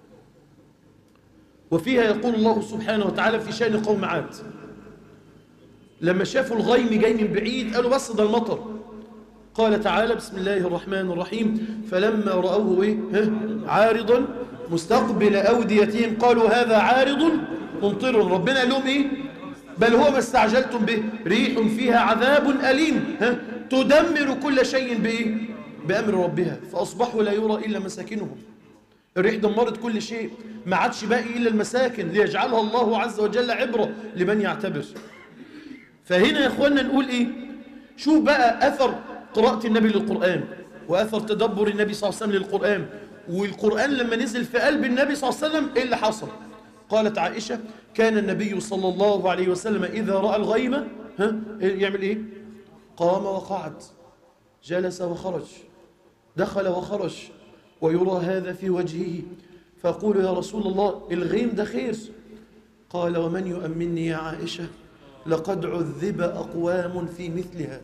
وفيها يقول الله سبحانه وتعالى في شأن قوم عاد لما شافوا الغيم جاي من بعيد قالوا بس ده المطر قال تعالى بسم الله الرحمن الرحيم فلما رأوه إيه؟ عارضا مستقبل أوديتهم قالوا هذا عارض ممطر ربنا قال لهم إيه بل هو ما استعجلتم به ريح فيها عذاب أليم ها؟ تدمر كل شيء بإيه بأمر ربها فأصبحوا لا يرى إلا مساكنهم الريح دمرت كل شيء ما عادش باقي إلا المساكن ليجعلها الله عز وجل عبرة لمن يعتبر فهنا يا إخواننا نقول إيه شوف بقى أثر قراءة النبي للقرآن وأثر تدبر النبي صلى الله عليه وسلم للقرآن والقرآن لما نزل في قلب النبي صلى الله عليه وسلم إيه اللي حصل قالت عائشة كان النبي صلى الله عليه وسلم إذا رأى الغيمة ها يعمل إيه قام وقعد جلس وخرج دخل وخرج ويرى هذا في وجهه فأقول يا رسول الله الغيم ده خير قال ومن يؤمنني يا عائشة لقد عذب أقوام في مثل هذا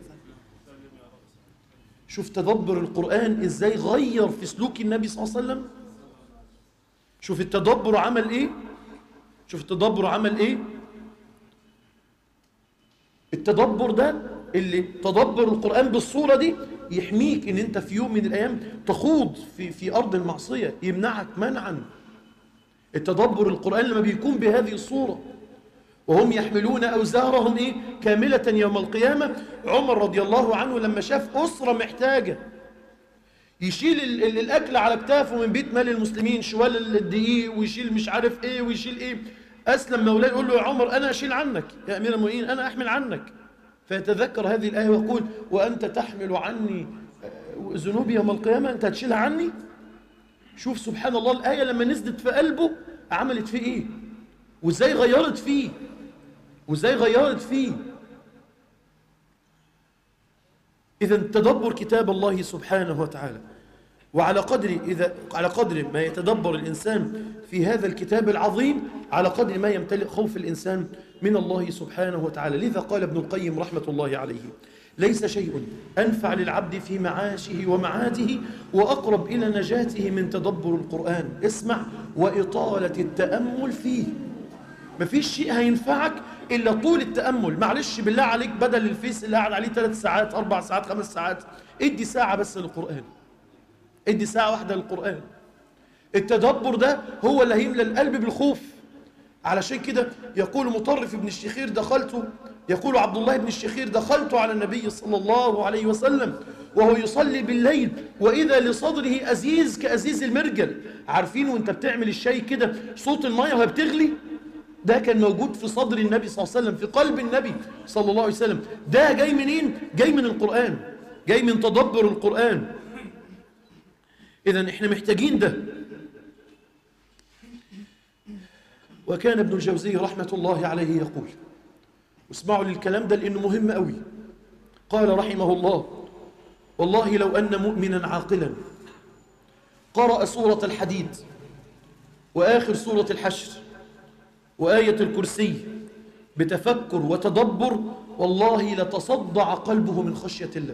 شوف تدبر القرآن إزاي غير في سلوك النبي صلى الله عليه وسلم شوف التدبر عمل ايه شوف التدبر عمل ايه التدبر ده اللي تدبر القرآن بالصورة دي يحميك ان انت في يوم من الايام تخوض في, في ارض المعصية يمنعك منعا التدبر القرآن لما بيكون بهذه الصورة وهم يحملون أوزارهم إيه؟ كاملة يوم القيامة عمر رضي الله عنه لما شاف أسرة محتاجة يشيل ال ال الأكل على كتافه من بيت مال المسلمين شوال الدقيق ويشيل مش عارف إيه ويشيل إيه أسلم مولاه يقول له يا عمر أنا أشيل عنك يا أمير المؤمنين أنا أحمل عنك فيتذكر هذه الآية ويقول وأنت تحمل عني ذنوبي يوم القيامة أنت هتشيلها عني شوف سبحان الله الآية لما نزلت في قلبه عملت فيه إيه وإزاي غيرت فيه وإزاي غيرت فيه إذا تدبر كتاب الله سبحانه وتعالى وعلى قدر إذا على قدر ما يتدبر الإنسان في هذا الكتاب العظيم على قدر ما يمتلئ خوف الإنسان من الله سبحانه وتعالى لذا قال ابن القيم رحمة الله عليه ليس شيء أنفع للعبد في معاشه ومعاده وأقرب إلى نجاته من تدبر القرآن اسمع وإطالة التأمل فيه مفيش شيء هينفعك إلا طول التأمل معلش بالله عليك بدل الفيس اللي قاعد عليه ثلاث ساعات أربع ساعات خمس ساعات ادي ساعة بس للقرآن ادي ساعة واحدة للقرآن التدبر ده هو اللي هيملى القلب بالخوف علشان كده يقول مطرف ابن الشخير دخلت يقول عبد الله بن الشخير دخلت على النبي صلى الله عليه وسلم وهو يصلي بالليل وإذا لصدره أزيز كأزيز المرجل عارفين وانت بتعمل الشاي كده صوت المية وهي بتغلي ده كان موجود في صدر النبي صلى الله عليه وسلم في قلب النبي صلى الله عليه وسلم ده جاي منين؟ جاي من القرآن جاي من تدبر القرآن إذا احنا محتاجين ده وكان ابن الجوزي رحمة الله عليه يقول واسمعوا للكلام ده لأنه مهم قوي قال رحمه الله والله لو أن مؤمنا عاقلا قرأ سورة الحديد وآخر سورة الحشر وآية الكرسي بتفكر وتدبر والله لتصدع قلبه من خشية الله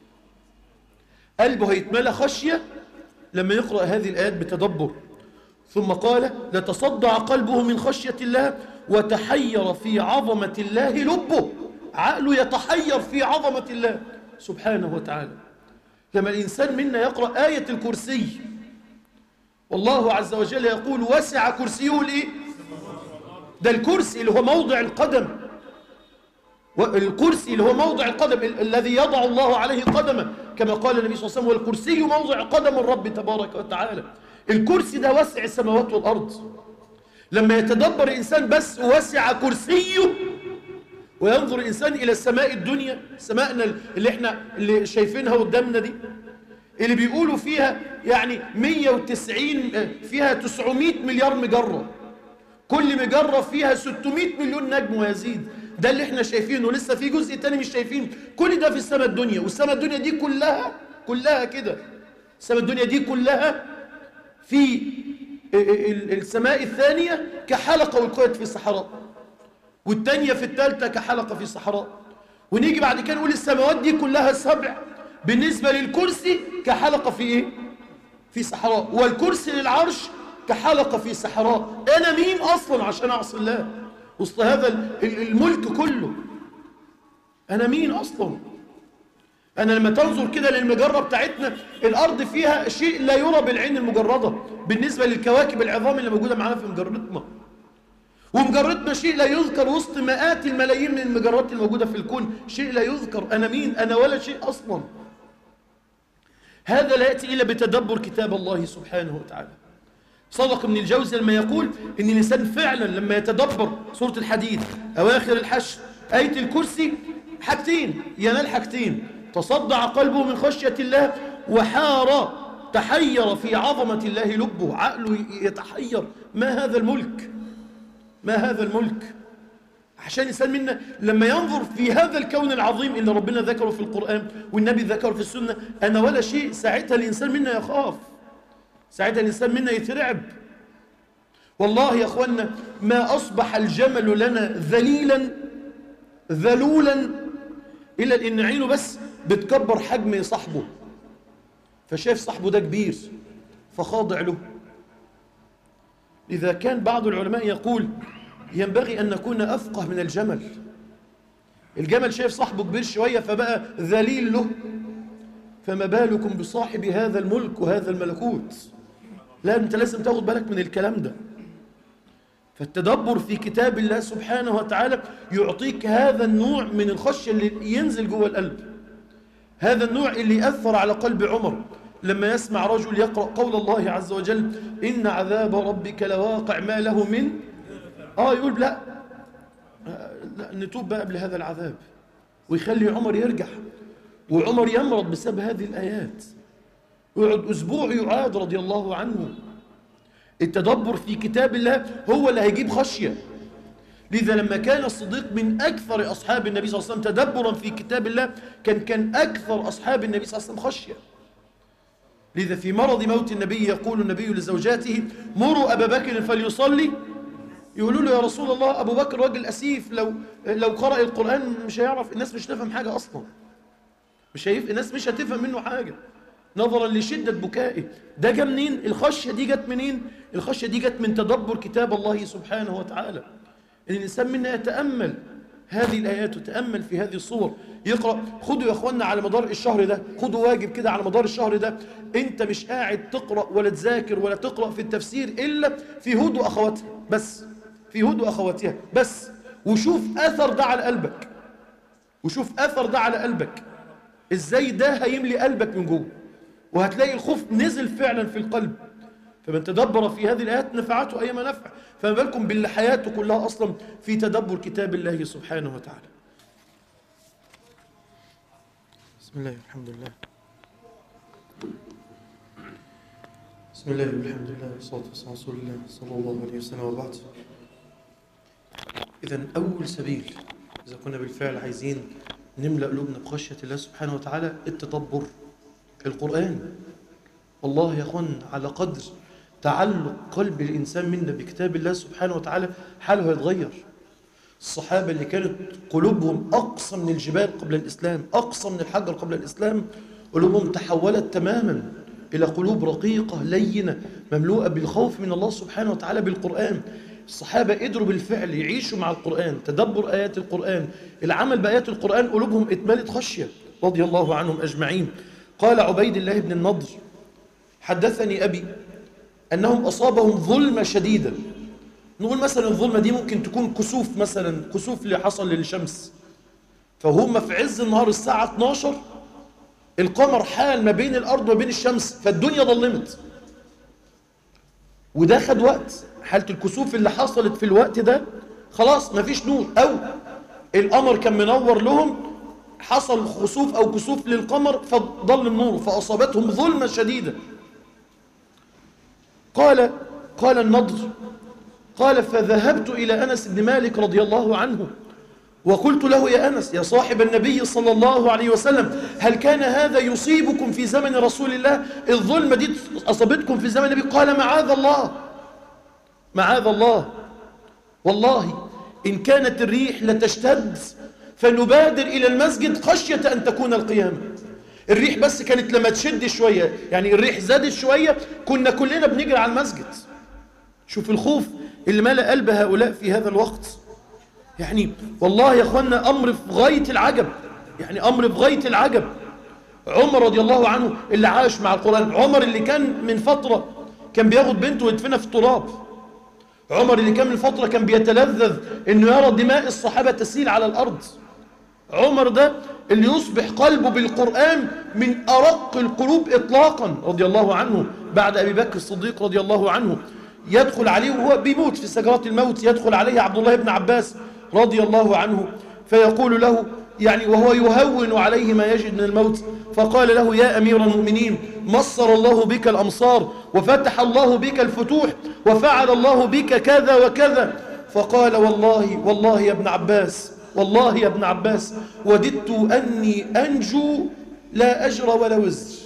قلبه هيتملى خشية لما يقرأ هذه الآيات بتدبر ثم قال لتصدع قلبه من خشية الله وتحير في عظمة الله لبه عقله يتحير في عظمة الله سبحانه وتعالى لما الإنسان منا يقرأ آية الكرسي والله عز وجل يقول وسع كرسيه الإيه؟ ده الكرسي اللي هو موضع القدم الكرسي اللي هو موضع القدم الذي يضع الله عليه قدمه كما قال النبي صلى الله عليه وسلم والكرسي موضع قدم الرب تبارك وتعالى الكرسي ده وسع السماوات والأرض لما يتدبر الإنسان بس وسع كرسيه وينظر الإنسان إلى السماء الدنيا سماءنا اللي احنا اللي شايفينها قدامنا دي اللي بيقولوا فيها يعني 190 فيها 900 مليار مجرة كل مجرة فيها 600 مليون نجم ويزيد ده اللي احنا شايفينه لسه في جزء تاني مش شايفين كل ده في السماء الدنيا والسماء الدنيا دي كلها كلها كده السماء الدنيا دي كلها في السماء الثانية كحلقة والقيت في الصحراء والتانية في الثالثة كحلقة في الصحراء ونيجي بعد كده نقول السماوات دي كلها سبع بالنسبة للكرسي كحلقة في ايه في صحراء والكرسي للعرش كحلقة في صحراء انا مين اصلا عشان اعصي الله وسط هذا الملك كله انا مين اصلا أنا لما تنظر كده للمجرة بتاعتنا الأرض فيها شيء لا يرى بالعين المجردة بالنسبة للكواكب العظام اللي موجودة معانا في مجرتنا ومجرتنا شيء لا يذكر وسط مئات الملايين من المجرات الموجودة في الكون شيء لا يذكر أنا مين أنا ولا شيء أصلا هذا لا يأتي إلا بتدبر كتاب الله سبحانه وتعالى صدق ابن الجوزي لما يقول إن الإنسان فعلا لما يتدبر سورة الحديد أواخر الحشر آية الكرسي حاجتين ينال حاجتين تصدع قلبه من خشية الله وحار تحير في عظمة الله لبه عقله يتحير ما هذا الملك ما هذا الملك عشان الإنسان منا لما ينظر في هذا الكون العظيم اللي ربنا ذكره في القرآن والنبي ذكره في السنة أنا ولا شيء ساعتها الإنسان منا يخاف ساعتها الإنسان منا يترعب والله يا أخوانا ما أصبح الجمل لنا ذليلا ذلولا إلا إن عينه بس بتكبر حجم صاحبه فشاف صاحبه ده كبير فخاضع له إذا كان بعض العلماء يقول ينبغي أن نكون أفقه من الجمل الجمل شايف صاحبه كبير شوية فبقى ذليل له فما بالكم بصاحب هذا الملك وهذا الملكوت لا أنت لازم تاخد بالك من الكلام ده فالتدبر في كتاب الله سبحانه وتعالى يعطيك هذا النوع من الخشية اللي ينزل جوه القلب هذا النوع اللي يأثر على قلب عمر لما يسمع رجل يقرأ قول الله عز وجل إن عذاب ربك لواقع ما له من آه يقول لا لا نتوب بقى قبل هذا العذاب ويخلي عمر يرجع وعمر يمرض بسبب هذه الآيات ويقعد أسبوع يعاد رضي الله عنه التدبر في كتاب الله هو اللي هيجيب خشية لذا لما كان الصديق من أكثر أصحاب النبي صلى الله عليه وسلم تدبرا في كتاب الله كان كان أكثر أصحاب النبي صلى الله عليه وسلم خشية لذا في مرض موت النبي يقول النبي لزوجاته مروا أبا بكر فليصلي يقولوا له يا رسول الله أبو بكر راجل أسيف لو لو قرأ القرآن مش هيعرف الناس مش تفهم حاجة أصلا مش هيف الناس مش هتفهم منه حاجة نظرا لشدة بكائه ده جه منين الخشية دي جت منين الخشية دي جت من تدبر كتاب الله سبحانه وتعالى ان الإنسان منا يتأمل هذه الآيات وتأمل في هذه الصور يقرأ خدوا يا أخوانا على مدار الشهر ده خدوا واجب كده على مدار الشهر ده أنت مش قاعد تقرأ ولا تذاكر ولا تقرأ في التفسير إلا في هود وأخواتها بس في هود وأخواتها بس وشوف أثر ده على قلبك وشوف أثر ده على قلبك إزاي ده هيملي قلبك من جوه وهتلاقي الخوف نزل فعلا في القلب فمن تدبر في هذه الآيات نفعته أيما نفع فما بالكم باللي حياته كلها أصلا في تدبر كتاب الله سبحانه وتعالى بسم الله والحمد لله بسم الله والحمد لله والصلاة والسلام على رسول الله صلى الله عليه وسلم وبعد إذا أول سبيل إذا كنا بالفعل عايزين نملأ قلوبنا بخشية الله سبحانه وتعالى التدبر القرآن والله يا أخوان على قدر تعلق قلب الإنسان منا بكتاب الله سبحانه وتعالى حاله هيتغير الصحابة اللي كانت قلوبهم أقصى من الجبال قبل الإسلام أقصى من الحجر قبل الإسلام قلوبهم تحولت تماما إلى قلوب رقيقة لينة مملوءة بالخوف من الله سبحانه وتعالى بالقرآن الصحابة قدروا بالفعل يعيشوا مع القرآن تدبر آيات القرآن العمل بآيات القرآن قلوبهم اتملت خشية رضي الله عنهم أجمعين قال عبيد الله بن النضر حدثني أبي أنهم أصابهم ظلمة شديدة نقول مثلا الظلمة دي ممكن تكون كسوف مثلا كسوف اللي حصل للشمس فهم في عز النهار الساعة 12 القمر حال ما بين الأرض وبين الشمس فالدنيا ظلمت وده خد وقت حالة الكسوف اللي حصلت في الوقت ده خلاص مفيش نور أو القمر كان منور لهم حصل خسوف أو كسوف للقمر فضل النور فأصابتهم ظلمة شديدة قال قال النضر قال فذهبت إلى أنس بن مالك رضي الله عنه وقلت له يا أنس يا صاحب النبي صلى الله عليه وسلم هل كان هذا يصيبكم في زمن رسول الله الظلمة دي أصابتكم في زمن النبي قال معاذ الله معاذ الله والله إن كانت الريح لتشتد فنبادر إلى المسجد خشية أن تكون القيامة الريح بس كانت لما تشد شوية يعني الريح زادت شوية كنا كلنا بنجري على المسجد شوف الخوف اللي ملأ قلب هؤلاء في هذا الوقت يعني والله يا أخوانا أمر في غاية العجب يعني أمر في غاية العجب عمر رضي الله عنه اللي عاش مع القرآن عمر اللي كان من فترة كان بياخد بنته ويدفنها في التراب عمر اللي كان من فترة كان بيتلذذ انه يرى دماء الصحابة تسيل على الأرض عمر ده اللي يصبح قلبه بالقرآن من أرق القلوب إطلاقا رضي الله عنه بعد أبي بكر الصديق رضي الله عنه يدخل عليه وهو بيموت في سكرات الموت يدخل عليه عبد الله بن عباس رضي الله عنه فيقول له يعني وهو يهون عليه ما يجد من الموت فقال له يا أمير المؤمنين مصر الله بك الأمصار وفتح الله بك الفتوح وفعل الله بك كذا وكذا فقال والله والله يا ابن عباس والله يا ابن عباس وددت أني أنجو لا أجر ولا وزر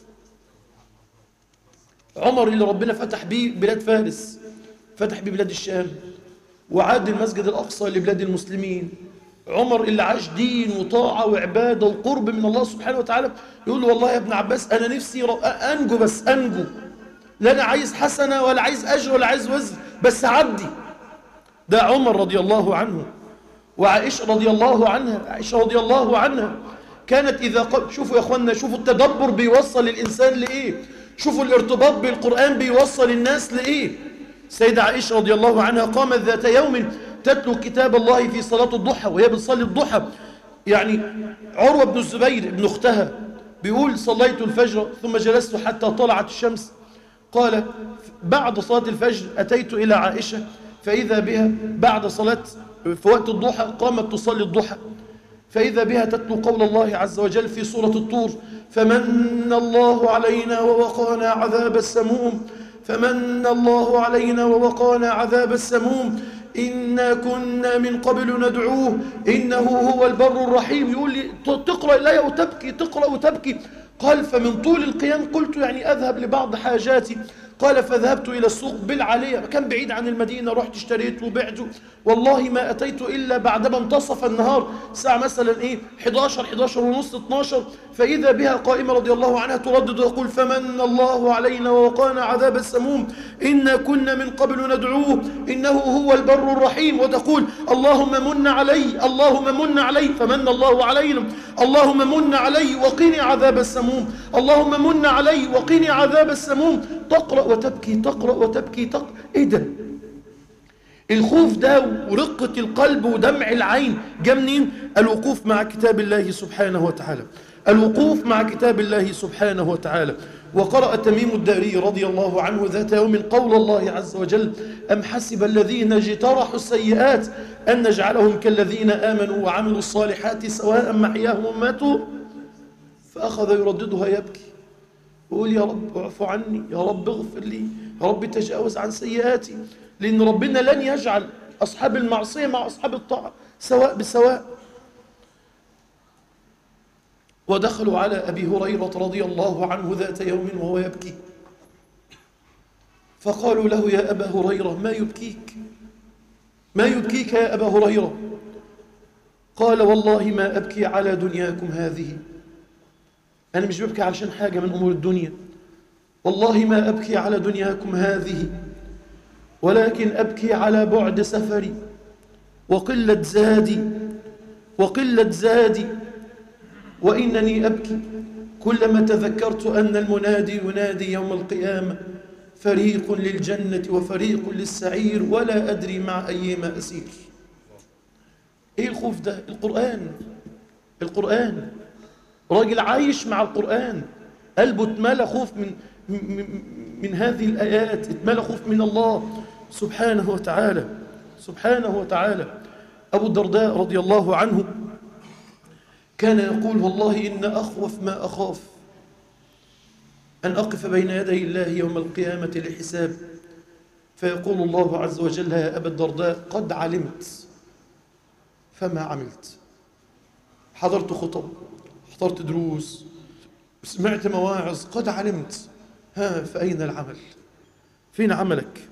عمر اللي ربنا فتح بيه بلاد فارس فتح بيه بلاد الشام وعاد المسجد الأقصى لبلاد المسلمين عمر اللي عاش دين وطاعة وعبادة وقرب من الله سبحانه وتعالى يقول له والله يا ابن عباس أنا نفسي أنجو بس أنجو لا أنا عايز حسنة ولا عايز أجر ولا عايز وزر بس عدي ده عمر رضي الله عنه وعائشة رضي الله عنها عائشة رضي الله عنها كانت إذا قل... شوفوا يا أخوانا شوفوا التدبر بيوصل الإنسان لإيه شوفوا الارتباط بالقرآن بيوصل الناس لإيه سيدة عائشة رضي الله عنها قامت ذات يوم تتلو كتاب الله في صلاة الضحى وهي بتصلي الضحى يعني عروة بن الزبير ابن أختها بيقول صليت الفجر ثم جلست حتى طلعت الشمس قال بعد صلاة الفجر أتيت إلى عائشة فإذا بها بعد صلاة في وقت الضحى قامت تصلي الضحى فإذا بها تتلو قول الله عز وجل في سورة الطور فمن الله علينا ووقانا عذاب السموم فمن الله علينا ووقانا عذاب السموم إنا كنا من قبل ندعوه إنه هو البر الرحيم يقول لي تقرأ الآية وتبكي تقرأ وتبكي قال فمن طول القيام قلت يعني أذهب لبعض حاجاتي قال فذهبت إلى السوق بالعالية كان بعيد عن المدينة رحت اشتريت وبعت والله ما أتيت إلا بعدما انتصف النهار الساعة مثلا إيه 11 11 ونص 12 فإذا بها قائمة رضي الله عنها تردد وتقول فمن الله علينا ووقانا عذاب السموم إنا كنا من قبل ندعوه إنه هو البر الرحيم وتقول اللهم من علي اللهم من علي فمن الله علينا اللهم من علي وقني عذاب السموم اللهم من علي وقني عذاب السموم تقرأ وتبكي تقرأ وتبكي تقرأ إيه ده الخوف ده ورقة القلب ودمع العين جاء منين الوقوف مع كتاب الله سبحانه وتعالى الوقوف مع كتاب الله سبحانه وتعالى وقرأ تميم الداري رضي الله عنه ذات يوم قول الله عز وجل أم حسب الذين اجترحوا السيئات أن نجعلهم كالذين آمنوا وعملوا الصالحات سواء محياهم وماتوا فأخذ يرددها يبكي ويقول يا رب اعف عني يا رب اغفر لي يا رب تجاوز عن سيئاتي لأن ربنا لن يجعل أصحاب المعصية مع أصحاب الطاعة سواء بسواء ودخلوا على أبي هريرة رضي الله عنه ذات يوم وهو يبكي فقالوا له يا أبا هريرة ما يبكيك ما يبكيك يا أبا هريرة قال والله ما أبكي على دنياكم هذه أنا مش ببكي علشان حاجة من أمور الدنيا والله ما أبكي على دنياكم هذه ولكن أبكي على بعد سفري وقلة زادي وقلة زادي وإنني أبكي كلما تذكرت أن المنادي ينادي يوم القيامة فريق للجنة وفريق للسعير ولا أدري مع أيما أسير إيه الخوف ده؟ القرآن القرآن راجل عايش مع القرآن قلبه اتملى خوف من من, من هذه الآيات اتملى خوف من الله سبحانه وتعالى سبحانه وتعالى أبو الدرداء رضي الله عنه كان يقول والله إن أخوف ما أخاف أن أقف بين يدي الله يوم القيامة لحساب فيقول الله عز وجل يا أبا الدرداء قد علمت فما عملت حضرت خطب حضرت دروس سمعت مواعظ قد علمت ها فأين العمل فين عملك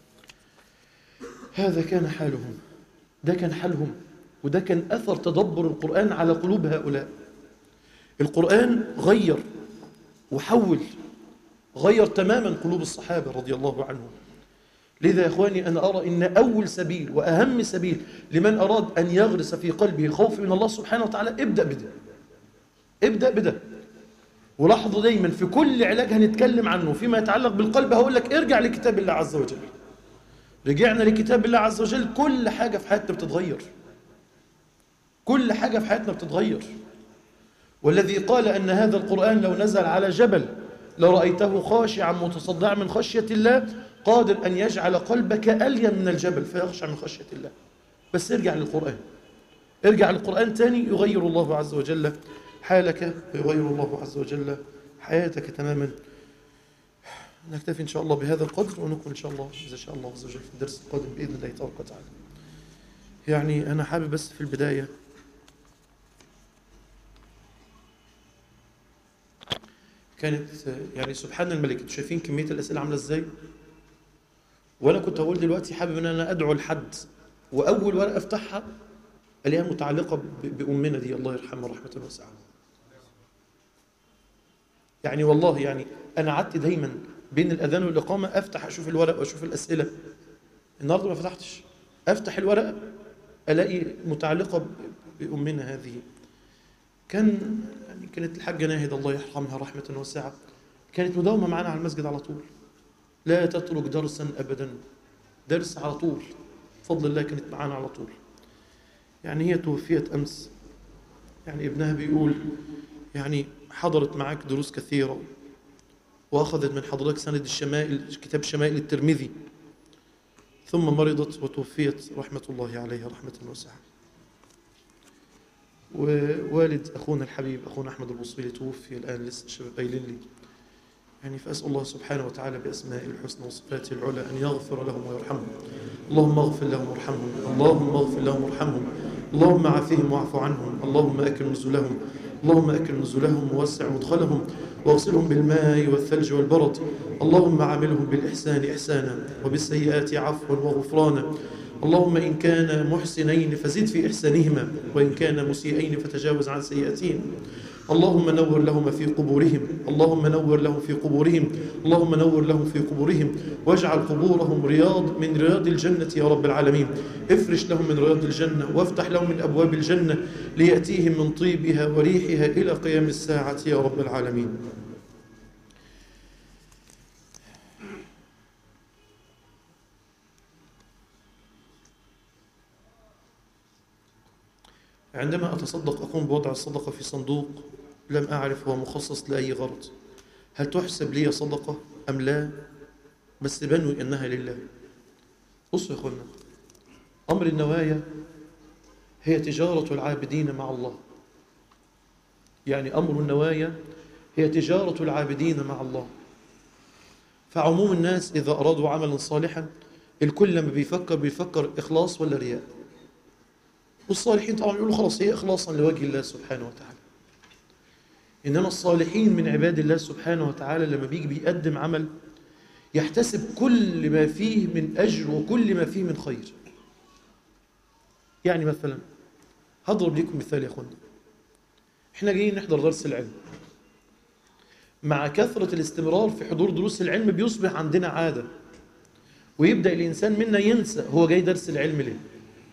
هذا كان حالهم ده كان حالهم وده كان أثر تدبر القرآن على قلوب هؤلاء القرآن غير وحول غير تماما قلوب الصحابة رضي الله عنهم لذا يا إخواني أنا أرى أن أول سبيل وأهم سبيل لمن أراد أن يغرس في قلبه خوف من الله سبحانه وتعالى ابدأ بده ابدأ بده ولاحظوا دايما في كل علاج هنتكلم عنه فيما يتعلق بالقلب هقول لك ارجع لكتاب الله عز وجل رجعنا لكتاب الله عز وجل كل حاجة في حياتنا بتتغير كل حاجة في حياتنا بتتغير والذي قال أن هذا القرآن لو نزل على جبل لرأيته خاشعا متصدعا من خشية الله قادر أن يجعل قلبك ألين من الجبل فيخشع من خشية الله بس ارجع للقرآن ارجع للقرآن تاني يغير الله عز وجل حالك ويغير الله عز وجل حياتك تماما نكتفي إن شاء الله بهذا القدر ونكمل إن شاء الله إذا شاء الله عز وجل في الدرس القادم بإذن الله تبارك وتعالى يعني أنا حابب بس في البداية كانت يعني سبحان الملك انتوا شايفين كمية الأسئلة عاملة إزاي وأنا كنت أقول دلوقتي حابب أن أنا أدعو لحد وأول ورقة أفتحها ألاقيها متعلقة بأمنا دي الله يرحمها رحمة واسعة يعني والله يعني أنا قعدت دايما بين الأذان والإقامة أفتح أشوف الورق وأشوف الأسئلة النهارده ما فتحتش افتح الورقه الاقي متعلقه بامنا هذه كان يعني كانت الحاجه ناهد الله يرحمها رحمه واسعه كانت مداومه معانا على المسجد على طول لا تترك درسا ابدا درس على طول بفضل الله كانت معانا على طول يعني هي توفيت امس يعني ابنها بيقول يعني حضرت معك دروس كثيره واخذت من حضرتك سند الشمائل كتاب شمائل الترمذي ثم مرضت وتوفيت رحمه الله عليها رحمه واسعه ووالد اخونا الحبيب اخونا احمد البوصيلي توفي الان لسه الشباب قايلين لي يعني فاسال الله سبحانه وتعالى باسمائه الحسنى وصفاته العلى ان يغفر لهم ويرحمهم اللهم اغفر لهم وارحمهم اللهم اغفر لهم وارحمهم اللهم عافهم واعف عنهم اللهم اكرم نزلهم اللهم اكرم نزلهم ووسع مدخلهم واغسلهم بالماء والثلج والبرد اللهم عاملهم بالاحسان احسانا وبالسيئات عفوا وغفرانا اللهم إن كان محسنين فزد في إحسانهما وإن كان مسيئين فتجاوز عن سيئاتهم اللهم نور لهم في قبورهم اللهم نور لهم في قبورهم اللهم نور لهم في قبورهم واجعل قبورهم رياض من رياض الجنة يا رب العالمين افرش لهم من رياض الجنة وافتح لهم من أبواب الجنة ليأتيهم من طيبها وريحها إلى قيام الساعة يا رب العالمين عندما أتصدق أقوم بوضع الصدقة في صندوق لم أعرف هو مخصص لأي غرض هل تحسب لي صدقة أم لا بس بنوي أنها لله بصوا يا أخوانا أمر النوايا هي تجارة العابدين مع الله يعني أمر النوايا هي تجارة العابدين مع الله فعموم الناس إذا أرادوا عملا صالحا الكل لما بيفكر بيفكر إخلاص ولا رياء والصالحين طبعا يقولوا خلاص هي إخلاصا لوجه الله سبحانه وتعالى إنما الصالحين من عباد الله سبحانه وتعالى لما بيجي بيقدم عمل يحتسب كل ما فيه من أجر وكل ما فيه من خير يعني مثلا هضرب لكم مثال يا أخوانا احنا جايين نحضر درس العلم مع كثرة الاستمرار في حضور دروس العلم بيصبح عندنا عادة ويبدأ الإنسان منا ينسى هو جاي درس العلم ليه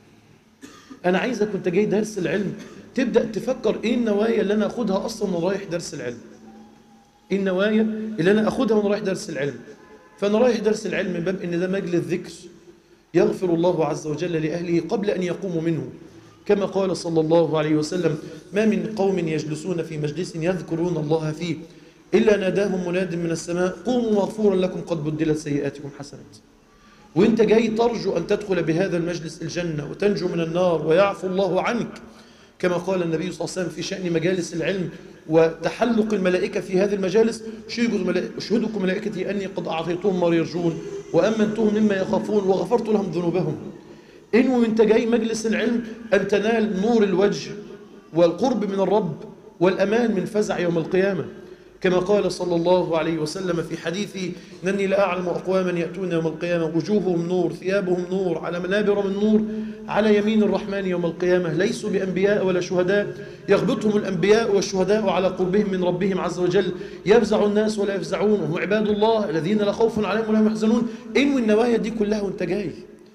أنا عايزك وأنت جاي درس العلم تبدأ تفكر إيه النوايا اللي أنا أخدها أصلا وأنا رايح درس العلم إيه النوايا اللي أنا أخدها وأنا رايح درس العلم فأنا رايح درس العلم من باب إن ده مجلس ذكر يغفر الله عز وجل لأهله قبل أن يقوموا منه كما قال صلى الله عليه وسلم ما من قوم يجلسون في مجلس يذكرون الله فيه إلا ناداهم مناد من السماء قوموا مغفورا لكم قد بدلت سيئاتكم حسنات وانت جاي ترجو أن تدخل بهذا المجلس الجنة وتنجو من النار ويعفو الله عنك كما قال النبي صلى الله عليه وسلم في شأن مجالس العلم وتحلق الملائكة في هذه المجالس أشهدكم ملائكتي أني قد أعطيتهم ما يرجون وأمنتهم مما يخافون وغفرت لهم ذنوبهم إن وانت جاي مجلس العلم أن تنال نور الوجه والقرب من الرب والأمان من فزع يوم القيامة كما قال صلى الله عليه وسلم في حديثه إنني لا أعلم أقواما يأتون يوم القيامة وجوههم نور ثيابهم نور على منابر من نور على يمين الرحمن يوم القيامة ليسوا بأنبياء ولا شهداء يغبطهم الأنبياء والشهداء على قربهم من ربهم عز وجل يفزع الناس ولا يفزعون وهم عباد الله الذين لا خوف عليهم ولا هم يحزنون إنوي النوايا دي كلها وانت جاي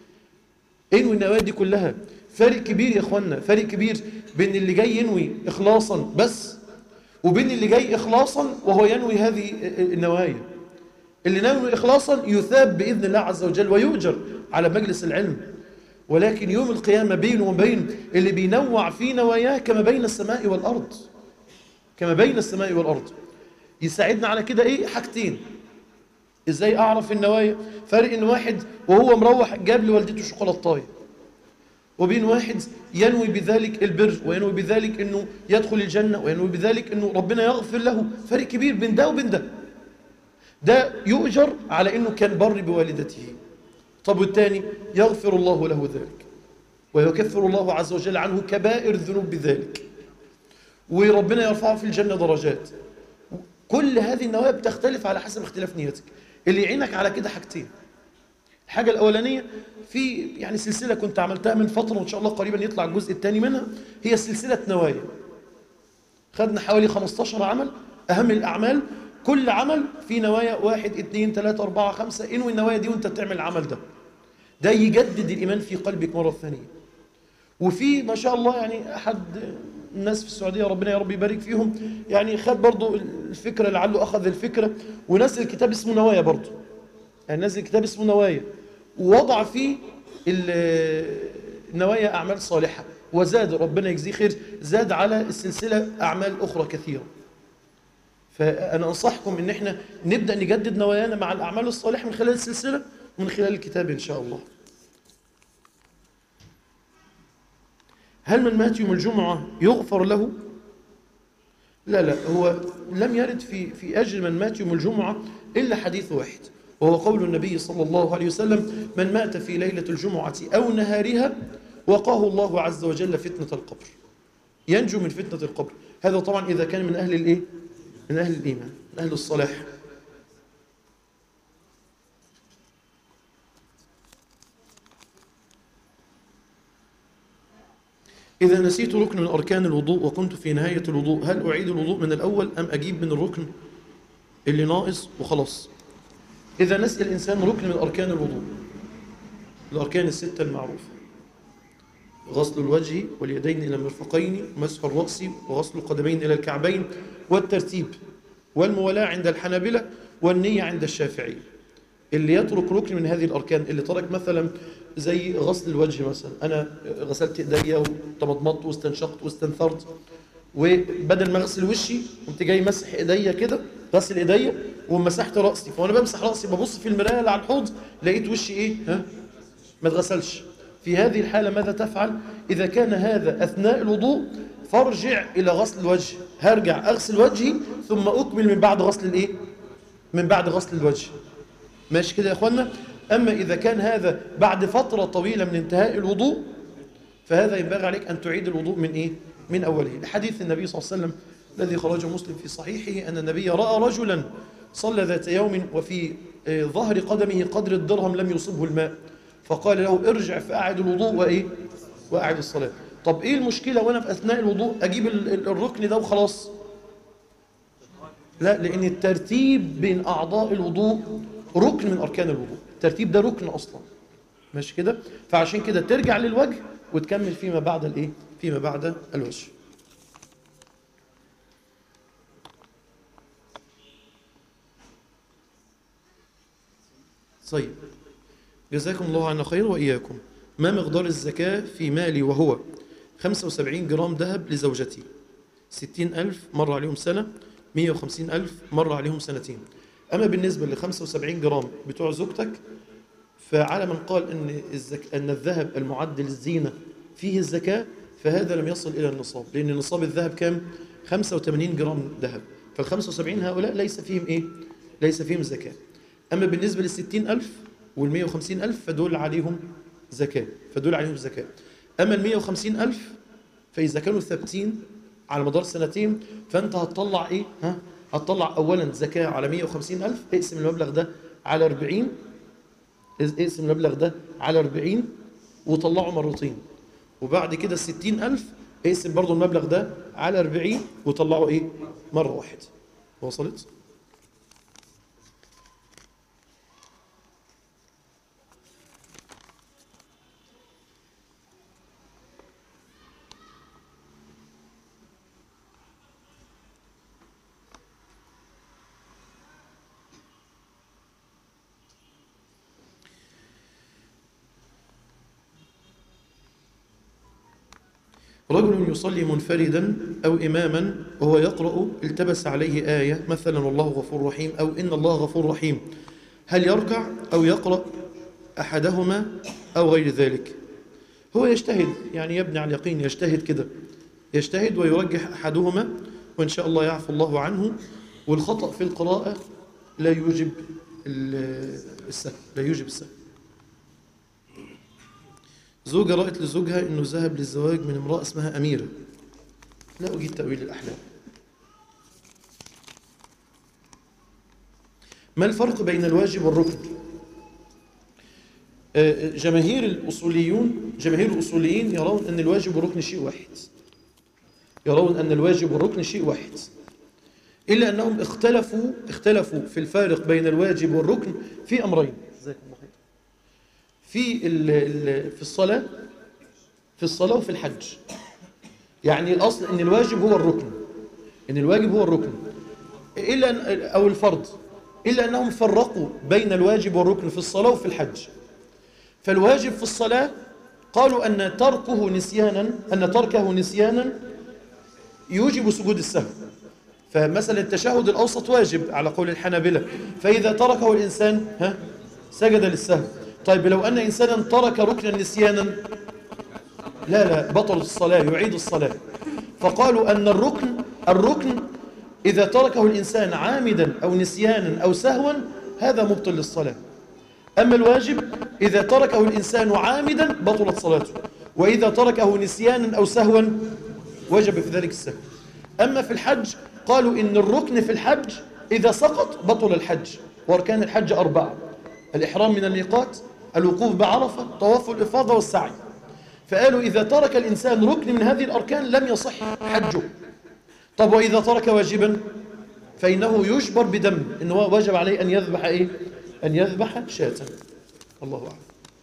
إنوي النوايا دي كلها فرق كبير يا اخوانا فرق كبير بين اللي جاي ينوي إخلاصا بس وبين اللي جاي إخلاصا وهو ينوي هذه النوايا اللي نوي إخلاصا يثاب بإذن الله عز وجل ويؤجر على مجلس العلم ولكن يوم القيامة بينه وبين اللي بينوع في نواياه كما بين السماء والأرض كما بين السماء والأرض يساعدنا على كده إيه حاجتين إزاي أعرف النوايا فرق إن واحد وهو مروح جاب لوالدته شوكولاتايه وبين واحد ينوي بذلك البر وينوي بذلك انه يدخل الجنه وينوي بذلك انه ربنا يغفر له فرق كبير بين ده وبين ده ده يؤجر على انه كان بر بوالدته طب والثاني يغفر الله له ذلك ويكفر الله عز وجل عنه كبائر الذنوب بذلك وربنا يرفعه في الجنه درجات كل هذه النوايا بتختلف على حسب اختلاف نيتك اللي يعينك على كده حاجتين الحاجة الأولانية في يعني سلسلة كنت عملتها من فترة وإن شاء الله قريبا يطلع الجزء الثاني منها هي سلسلة نوايا خدنا حوالي 15 عمل أهم الأعمال كل عمل في نوايا واحد اثنين ثلاثة أربعة خمسة انوي النوايا دي وانت بتعمل العمل ده ده يجدد الإيمان في قلبك مرة ثانية وفي ما شاء الله يعني أحد الناس في السعودية ربنا يا رب يبارك فيهم يعني خد برضو الفكرة لعله أخذ الفكرة ونزل كتاب اسمه نوايا برضو يعني نزل كتاب اسمه نوايا ووضع فيه نوايا أعمال صالحة وزاد ربنا يجزيه خير زاد على السلسلة أعمال أخرى كثيرة فأنا أنصحكم أن احنا نبدأ نجدد نوايانا مع الأعمال الصالحة من خلال السلسلة ومن خلال الكتاب إن شاء الله هل من مات يوم الجمعة يغفر له؟ لا لا هو لم يرد في في أجر من مات يوم الجمعة إلا حديث واحد وهو قول النبي صلى الله عليه وسلم من مات في ليلة الجمعة أو نهارها وقاه الله عز وجل فتنة القبر ينجو من فتنة القبر هذا طبعا إذا كان من أهل الإيه؟ من أهل الإيمان من أهل الصلاح إذا نسيت ركن من أركان الوضوء وكنت في نهاية الوضوء هل أعيد الوضوء من الأول أم أجيب من الركن اللي ناقص وخلاص إذا نسي الإنسان ركن من أركان الوضوء الأركان الستة المعروفة غسل الوجه واليدين إلى المرفقين مسح الرأس وغسل القدمين إلى الكعبين والترتيب والموالاة عند الحنابلة والنية عند الشافعي اللي يترك ركن من هذه الأركان اللي ترك مثلا زي غسل الوجه مثلا أنا غسلت إيديا وتمضمضت واستنشقت واستنثرت وبدل ما اغسل وشي قمت جاي مسح ايديا كده غسل ايديا ومسحت راسي فانا بمسح راسي ببص في المرايه اللي على الحوض لقيت وشي ايه ها ما اتغسلش في هذه الحاله ماذا تفعل اذا كان هذا اثناء الوضوء فارجع الى غسل الوجه هرجع اغسل وجهي ثم اكمل من بعد غسل الايه من بعد غسل الوجه ماشي كده يا اخوانا اما اذا كان هذا بعد فتره طويله من انتهاء الوضوء فهذا ينبغي عليك ان تعيد الوضوء من ايه من أوله حديث النبي صلى الله عليه وسلم الذي خرجه مسلم في صحيحه أن النبي رأى رجلا صلى ذات يوم وفي ظهر قدمه قدر الدرهم لم يصبه الماء فقال له ارجع فأعد الوضوء وإيه وأعد الصلاة طب إيه المشكلة وأنا في أثناء الوضوء أجيب الركن ده وخلاص لا لأن الترتيب بين أعضاء الوضوء ركن من أركان الوضوء الترتيب ده ركن أصلا ماشي كده فعشان كده ترجع للوجه وتكمل فيما بعد الإيه فيما بعد الوجه طيب جزاكم الله عنا خير وإياكم ما مقدار الزكاة في مالي وهو 75 جرام ذهب لزوجتي 60 ألف مر عليهم سنة 150 ألف مر عليهم سنتين أما بالنسبة ل 75 جرام بتوع زوجتك فعلى من قال أن, الزك... أن الذهب المعد للزينة فيه الزكاة فهذا لم يصل إلى النصاب لأن نصاب الذهب كام 85 جرام ذهب فال 75 هؤلاء ليس فيهم إيه ليس فيهم زكاة أما بالنسبة لل 60 ألف وال 150 ألف فدول عليهم زكاة فدول عليهم زكاة أما ال 150 ألف فإذا كانوا ثابتين على مدار سنتين فأنت هتطلع إيه ها هتطلع أولا زكاة على 150 ألف اقسم المبلغ ده على 40 اقسم المبلغ ده على 40 وطلعه مرتين وبعد كده الستين ألف اقسم برضو المبلغ ده على 40 وطلعه إيه مرة واحدة وصلت رجل يصلي منفردا أو إماما وهو يقرأ التبس عليه آية مثلا والله غفور رحيم أو إن الله غفور رحيم هل يركع أو يقرأ أحدهما أو غير ذلك هو يجتهد يعني يبني على اليقين يجتهد كده يجتهد ويرجح أحدهما وإن شاء الله يعفو الله عنه والخطأ في القراءة لا يوجب السهل لا يوجب السهل زوجة رأت لزوجها أنه ذهب للزواج من امرأة اسمها أميرة لا أجيد تأويل الأحلام ما الفرق بين الواجب والركن جماهير الأصوليون جماهير الأصوليين يرون أن الواجب والركن شيء واحد يرون أن الواجب والركن شيء واحد إلا أنهم اختلفوا اختلفوا في الفارق بين الواجب والركن في أمرين في ال- ال- في الصلاة في الصلاة وفي الحج يعني الأصل أن الواجب هو الركن أن الواجب هو الركن إلا أن أو الفرض إلا أنهم فرقوا بين الواجب والركن في الصلاة وفي الحج فالواجب في الصلاة قالوا أن تركه نسيانا أن تركه نسيانا يوجب سجود السهو فمثلا التشهد الأوسط واجب على قول الحنابلة فإذا تركه الإنسان ها سجد للسهو طيب لو أن إنسانا ترك ركنا نسيانا لا لا بطلت الصلاة يعيد الصلاة فقالوا أن الركن الركن إذا تركه الإنسان عامدا أو نسيانا أو سهوا هذا مبطل للصلاة أما الواجب إذا تركه الإنسان عامدا بطلت صلاته وإذا تركه نسيانا أو سهوا وجب في ذلك السهو أما في الحج قالوا إن الركن في الحج إذا سقط بطل الحج وأركان الحج أربعة الإحرام من الميقات الوقوف بعرفة طواف الإفاضة والسعي فقالوا إذا ترك الإنسان ركن من هذه الأركان لم يصح حجه طب وإذا ترك واجبا فإنه يجبر بدم إنه واجب عليه أن يذبح إيه أن يذبح شاة الله أعلم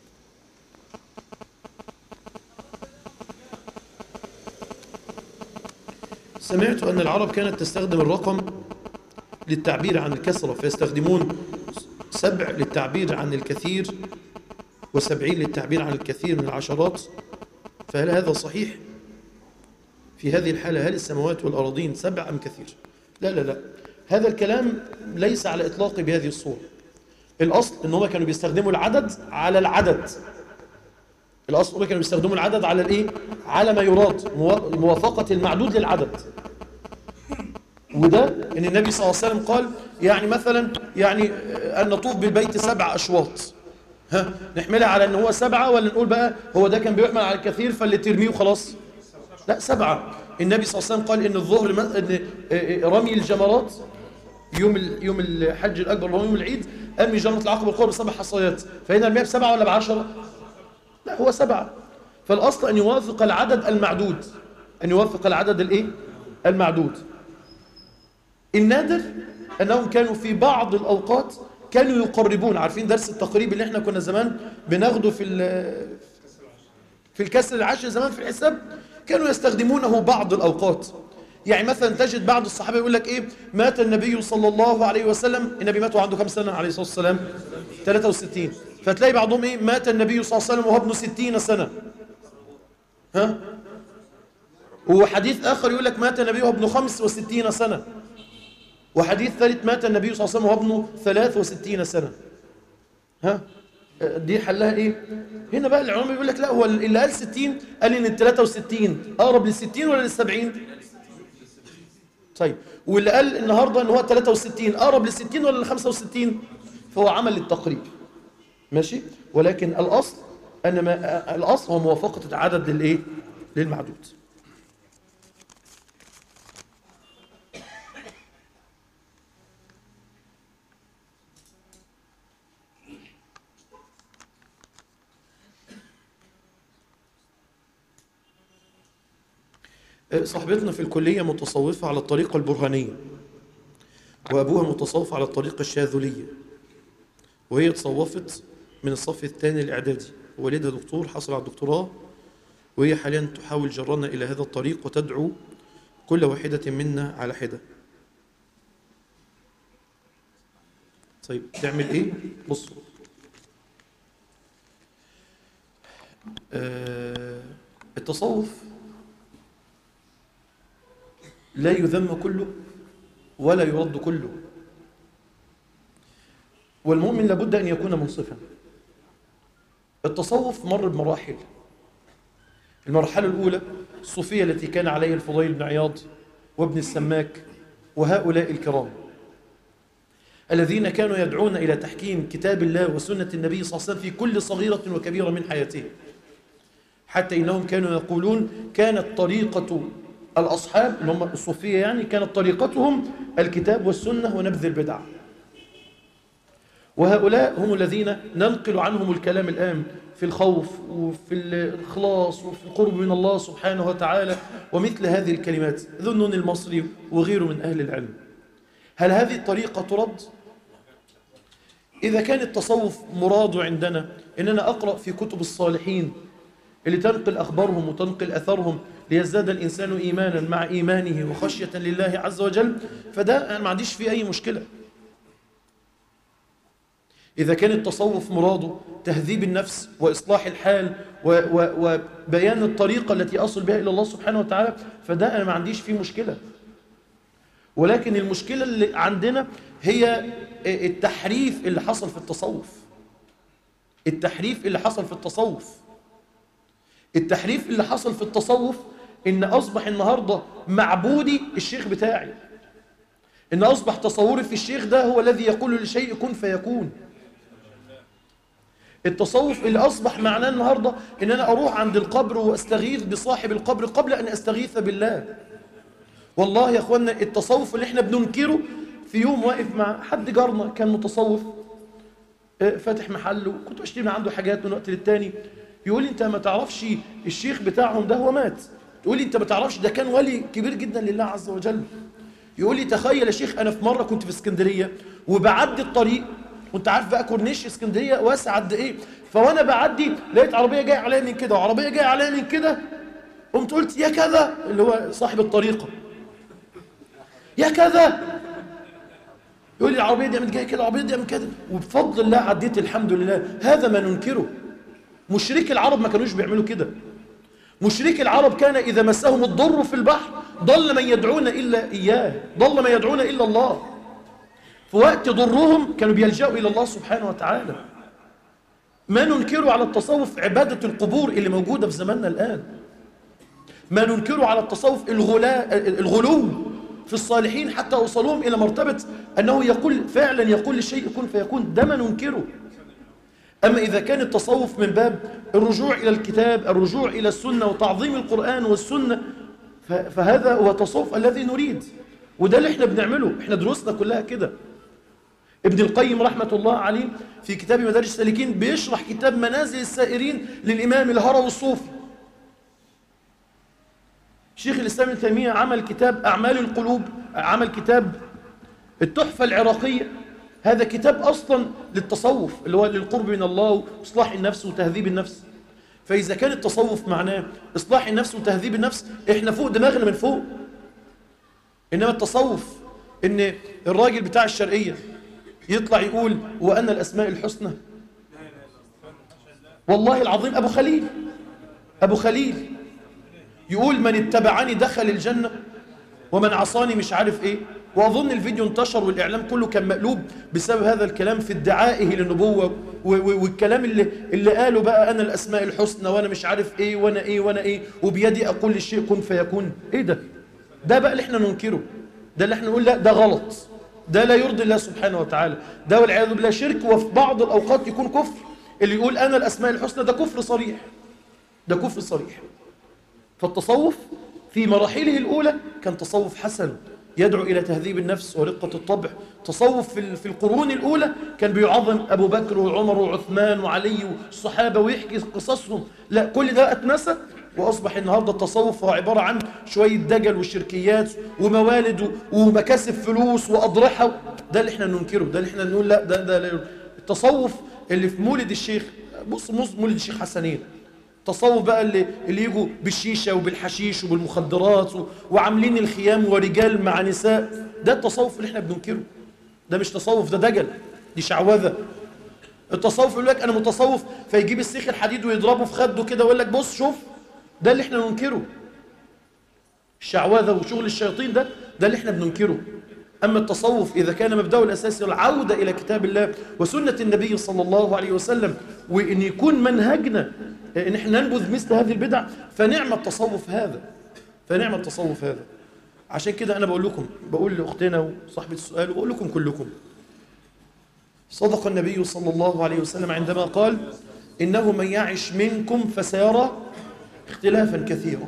سمعت أن العرب كانت تستخدم الرقم للتعبير عن الكسرة فيستخدمون سبع للتعبير عن الكثير وسبعين للتعبير عن الكثير من العشرات فهل هذا صحيح؟ في هذه الحالة هل السماوات والأراضين سبع أم كثير؟ لا لا لا هذا الكلام ليس على إطلاق بهذه الصورة الأصل إن هم كانوا بيستخدموا العدد على العدد الأصل هم كانوا بيستخدموا العدد على الإيه؟ على ما يراد موا- موافقة المعدود للعدد وده ان النبي صلى الله عليه وسلم قال يعني مثلا يعني ان نطوف بالبيت سبع اشواط ها نحملها على ان هو سبعه ولا نقول بقى هو ده كان بيحمل على الكثير فاللي ترميه وخلاص لا سبعه النبي صلى الله عليه وسلم قال ان الظهر م- ان رمي الجمرات يوم ال- يوم الحج الاكبر اللي هو يوم العيد ارمي جمره العقبه الكبرى بسبع حصيات فهنا ارميها بسبعه ولا بعشره لا هو سبعه فالاصل ان يوافق العدد المعدود ان يوافق العدد الايه المعدود النادر أنهم كانوا في بعض الأوقات كانوا يقربون عارفين درس التقريب اللي احنا كنا زمان بناخده في ال- في الكسر العشر زمان في الحساب كانوا يستخدمونه بعض الأوقات يعني مثلا تجد بعض الصحابة يقول لك إيه مات النبي صلى الله عليه وسلم النبي مات وعنده كم سنة عليه الصلاة والسلام 63 فتلاقي بعضهم إيه مات النبي صلى الله عليه وسلم وهو ابن 60 سنة ها وحديث آخر يقول لك مات النبي وهو ابن 65 سنة وحديث ثالث مات النبي صلى الله عليه وسلم وابنه 63 سنة ها دي حلها ايه هنا بقى العلماء يقول لك لا هو اللي قال 60 قال ان ال 63 اقرب لل 60 ولا لل 70 طيب واللي قال النهارده ان هو 63 اقرب لل 60 ولا لل 65 فهو عمل للتقريب ماشي ولكن الاصل ان ما الاصل هو موافقه العدد للايه للمعدود صاحبتنا في الكلية متصوفة على الطريقة البرهانية وأبوها متصوف على الطريقة الشاذلية وهي تصوفت من الصف الثاني الإعدادي والدها دكتور حصل على الدكتوراه وهي حاليا تحاول جرنا إلى هذا الطريق وتدعو كل واحدة منا على حدة طيب تعمل إيه؟ بصوا آه التصوف لا يذم كله ولا يرد كله والمؤمن لابد أن يكون منصفا التصوف مر بمراحل المرحلة الأولى الصوفية التي كان عليها الفضيل بن عياض وابن السماك وهؤلاء الكرام الذين كانوا يدعون إلى تحكيم كتاب الله وسنة النبي صلى الله عليه وسلم في كل صغيرة وكبيرة من حياته حتى إنهم كانوا يقولون كانت طريقة الأصحاب اللي هم الصوفية يعني كانت طريقتهم الكتاب والسنة ونبذ البدع وهؤلاء هم الذين ننقل عنهم الكلام الآن في الخوف وفي الإخلاص وفي القرب من الله سبحانه وتعالى ومثل هذه الكلمات ذنون المصري وغيره من أهل العلم هل هذه الطريقة ترد؟ إذا كان التصوف مراد عندنا إن أنا أقرأ في كتب الصالحين اللي تنقل أخبارهم وتنقل أثرهم ليزداد الإنسان إيمانا مع إيمانه وخشية لله عز وجل فده أنا ما عنديش فيه أي مشكلة إذا كان التصوف مراده تهذيب النفس وإصلاح الحال و و وبيان الطريقة التي أصل بها إلى الله سبحانه وتعالى فده أنا ما عنديش فيه مشكلة ولكن المشكلة اللي عندنا هي التحريف اللي حصل في التصوف التحريف اللي حصل في التصوف التحريف اللي حصل في التصوف إن أصبح النهاردة معبودي الشيخ بتاعي إن أصبح تصوري في الشيخ ده هو الذي يقول لشيء كن فيكون التصوف اللي أصبح معناه النهاردة إن أنا أروح عند القبر وأستغيث بصاحب القبر قبل أن أستغيث بالله والله يا أخوانا التصوف اللي احنا بننكره في يوم واقف مع حد جارنا كان متصوف فاتح محله كنت بشتري من عنده حاجات من وقت للتاني يقول لي انت ما تعرفش الشيخ بتاعهم ده هو مات تقول لي انت ما تعرفش ده كان ولي كبير جدا لله عز وجل يقول لي تخيل يا شيخ انا في مره كنت في اسكندريه وبعدي الطريق وانت عارف بقى كورنيش اسكندريه واسع قد ايه فوانا بعدي لقيت عربيه جايه عليا من كده وعربيه جايه عليا من كده قمت قلت يا كذا اللي هو صاحب الطريقه يا كذا يقول لي العربيه دي قامت جايه كده العربيه دي قامت كده وبفضل الله عديت الحمد لله هذا ما ننكره مشرك العرب ما كانوش بيعملوا كده مشرك العرب كان إذا مسهم الضر في البحر ضل من يدعون إلا إياه ضل من يدعون إلا الله في وقت ضرهم كانوا بيلجأوا إلى الله سبحانه وتعالى ما ننكره على التصوف عبادة القبور اللي موجودة في زماننا الآن ما ننكره على التصوف الغلا الغلو في الصالحين حتى وصلوهم إلى مرتبة أنه يقول فعلا يقول للشيء يكون فيكون ده ما ننكره أما إذا كان التصوف من باب الرجوع إلى الكتاب الرجوع إلى السنة وتعظيم القرآن والسنة فهذا هو التصوف الذي نريد وده اللي احنا بنعمله احنا دروسنا كلها كده ابن القيم رحمة الله عليه في كتاب مدارج السالكين بيشرح كتاب منازل السائرين للإمام الهروي الصوفي شيخ الإسلام ابن تيمية عمل كتاب أعمال القلوب عمل كتاب التحفة العراقية هذا كتاب أصلا للتصوف اللي هو للقرب من الله وإصلاح النفس وتهذيب النفس فإذا كان التصوف معناه إصلاح النفس وتهذيب النفس إحنا فوق دماغنا من فوق إنما التصوف إن الراجل بتاع الشرقية يطلع يقول وأنا الأسماء الحسنى والله العظيم أبو خليل أبو خليل يقول من اتبعني دخل الجنة ومن عصاني مش عارف إيه وأظن الفيديو انتشر والإعلام كله كان مقلوب بسبب هذا الكلام في ادعائه للنبوة والكلام اللي, اللي قاله بقى أنا الأسماء الحسنى وأنا مش عارف إيه وأنا إيه وأنا إيه وبيدي أقول للشيء كن فيكون إيه ده ده بقى اللي احنا ننكره ده اللي احنا نقول لا ده غلط ده لا يرضي الله سبحانه وتعالى ده والعياذ بالله شرك وفي بعض الأوقات يكون كفر اللي يقول أنا الأسماء الحسنى ده كفر صريح ده كفر صريح فالتصوف في مراحله الأولى كان تصوف حسن يدعو إلى تهذيب النفس ورقة الطبع تصوف في في القرون الأولى كان بيعظم أبو بكر وعمر وعثمان وعلي والصحابة ويحكي قصصهم لا كل ده أتنسى وأصبح النهاردة التصوف هو عبارة عن شوية دجل وشركيات وموالد ومكاسب فلوس وأضرحة ده اللي احنا ننكره ده اللي احنا نقول لا ده, ده التصوف اللي في مولد الشيخ بص مولد الشيخ حسنين تصوف بقى اللي, اللي يجوا بالشيشة وبالحشيش وبالمخدرات و... وعاملين الخيام ورجال مع نساء ده التصوف اللي احنا بننكره ده مش تصوف ده دجل دي شعوذة التصوف يقول لك انا متصوف فيجيب السيخ الحديد ويضربه في خده كده ويقول لك بص شوف ده اللي احنا ننكره الشعوذة وشغل الشياطين ده ده اللي احنا بننكره أما التصوف إذا كان مبدأه الأساسي العودة إلى كتاب الله وسنة النبي صلى الله عليه وسلم وإن يكون منهجنا إن احنا ننبذ مثل هذه البدع فنعم التصوف هذا فنعم التصوف هذا عشان كده أنا بقول لكم بقول لأختنا وصاحبة السؤال وبقول لكم كلكم صدق النبي صلى الله عليه وسلم عندما قال إنه من يعش منكم فسيرى اختلافا كثيرا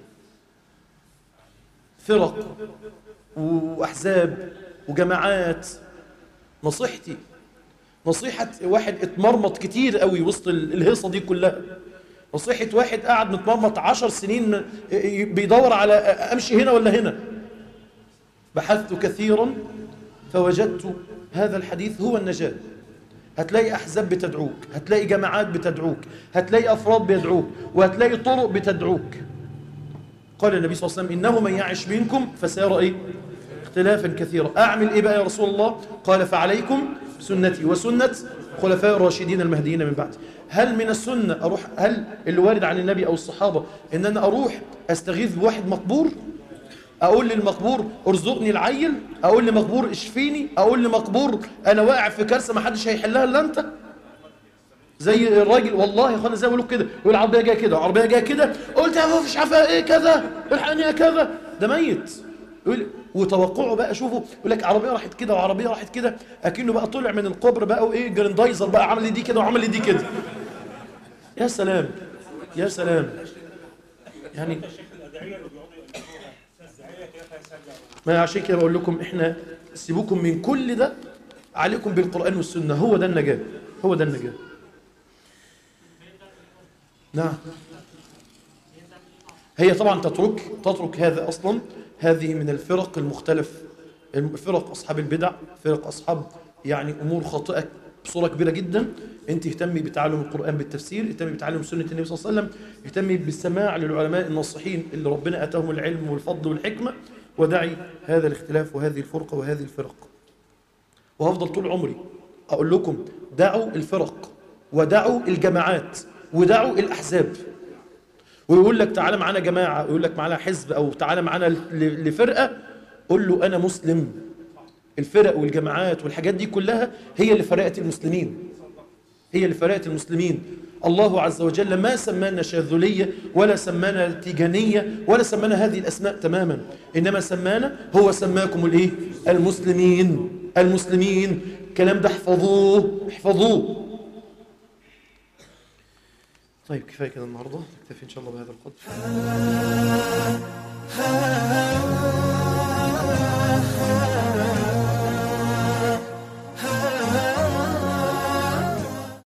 فرق وأحزاب وجماعات نصيحتي نصيحة واحد اتمرمط كتير قوي وسط الهيصة دي كلها نصيحة واحد قاعد متمرمط عشر سنين بيدور على أمشي هنا ولا هنا بحثت كثيرا فوجدت هذا الحديث هو النجاة هتلاقي أحزاب بتدعوك هتلاقي جماعات بتدعوك هتلاقي أفراد بيدعوك وهتلاقي طرق بتدعوك قال النبي صلى الله عليه وسلم إنه من يعش منكم فسيرى إيه اختلافا كثيرا أعمل إيه بقى يا رسول الله قال فعليكم سنتي وسنة خلفاء الراشدين المهديين من بعد هل من السنة أروح هل اللي وارد عن النبي أو الصحابة إن أنا أروح أستغيث بواحد مقبور أقول للمقبور ارزقني العيل أقول لمقبور اشفيني أقول لمقبور أنا واقع في كارثة ما حدش هيحلها إلا أنت زي الراجل والله يا اخوانا زي ما بيقولوا كده يقول العربيه جايه كده العربيه جايه كده قلت يا ابو مش عارفه ايه كذا الحقني يا كذا ده ميت يقول وتوقعه بقى شوفوا يقول لك عربيه راحت كده وعربيه راحت كده اكنه بقى طلع من القبر بقى وايه جراندايزر بقى عمل دي كده وعمل دي كده يا سلام يا سلام يعني ما عشان كده بقول لكم احنا سيبوكم من كل ده عليكم بالقران والسنه هو ده النجاه هو ده النجاه نعم هي طبعا تترك تترك هذا اصلا هذه من الفرق المختلف فرق اصحاب البدع فرق اصحاب يعني امور خاطئه بصوره كبيره جدا انت اهتمي بتعلم القران بالتفسير اهتمي بتعلم سنه النبي صلى الله عليه وسلم اهتمي بالسماع للعلماء الناصحين اللي ربنا اتاهم العلم والفضل والحكمه ودعي هذا الاختلاف وهذه الفرقه وهذه الفرق وهفضل طول عمري اقول لكم دعوا الفرق ودعوا الجماعات ودعوا الاحزاب ويقول لك تعالى معانا جماعه ويقول لك معانا حزب او تعالى معانا لفرقه قول له انا مسلم الفرق والجماعات والحاجات دي كلها هي اللي فرقت المسلمين هي اللي فرقت المسلمين الله عز وجل ما سمانا شاذلية ولا سمانا تيجانية ولا سمانا هذه الأسماء تماما إنما سمانا هو سماكم الإيه؟ المسلمين المسلمين الكلام ده احفظوه احفظوه طيب كفاية كده النهاردة نكتفي إن شاء الله بهذا القدر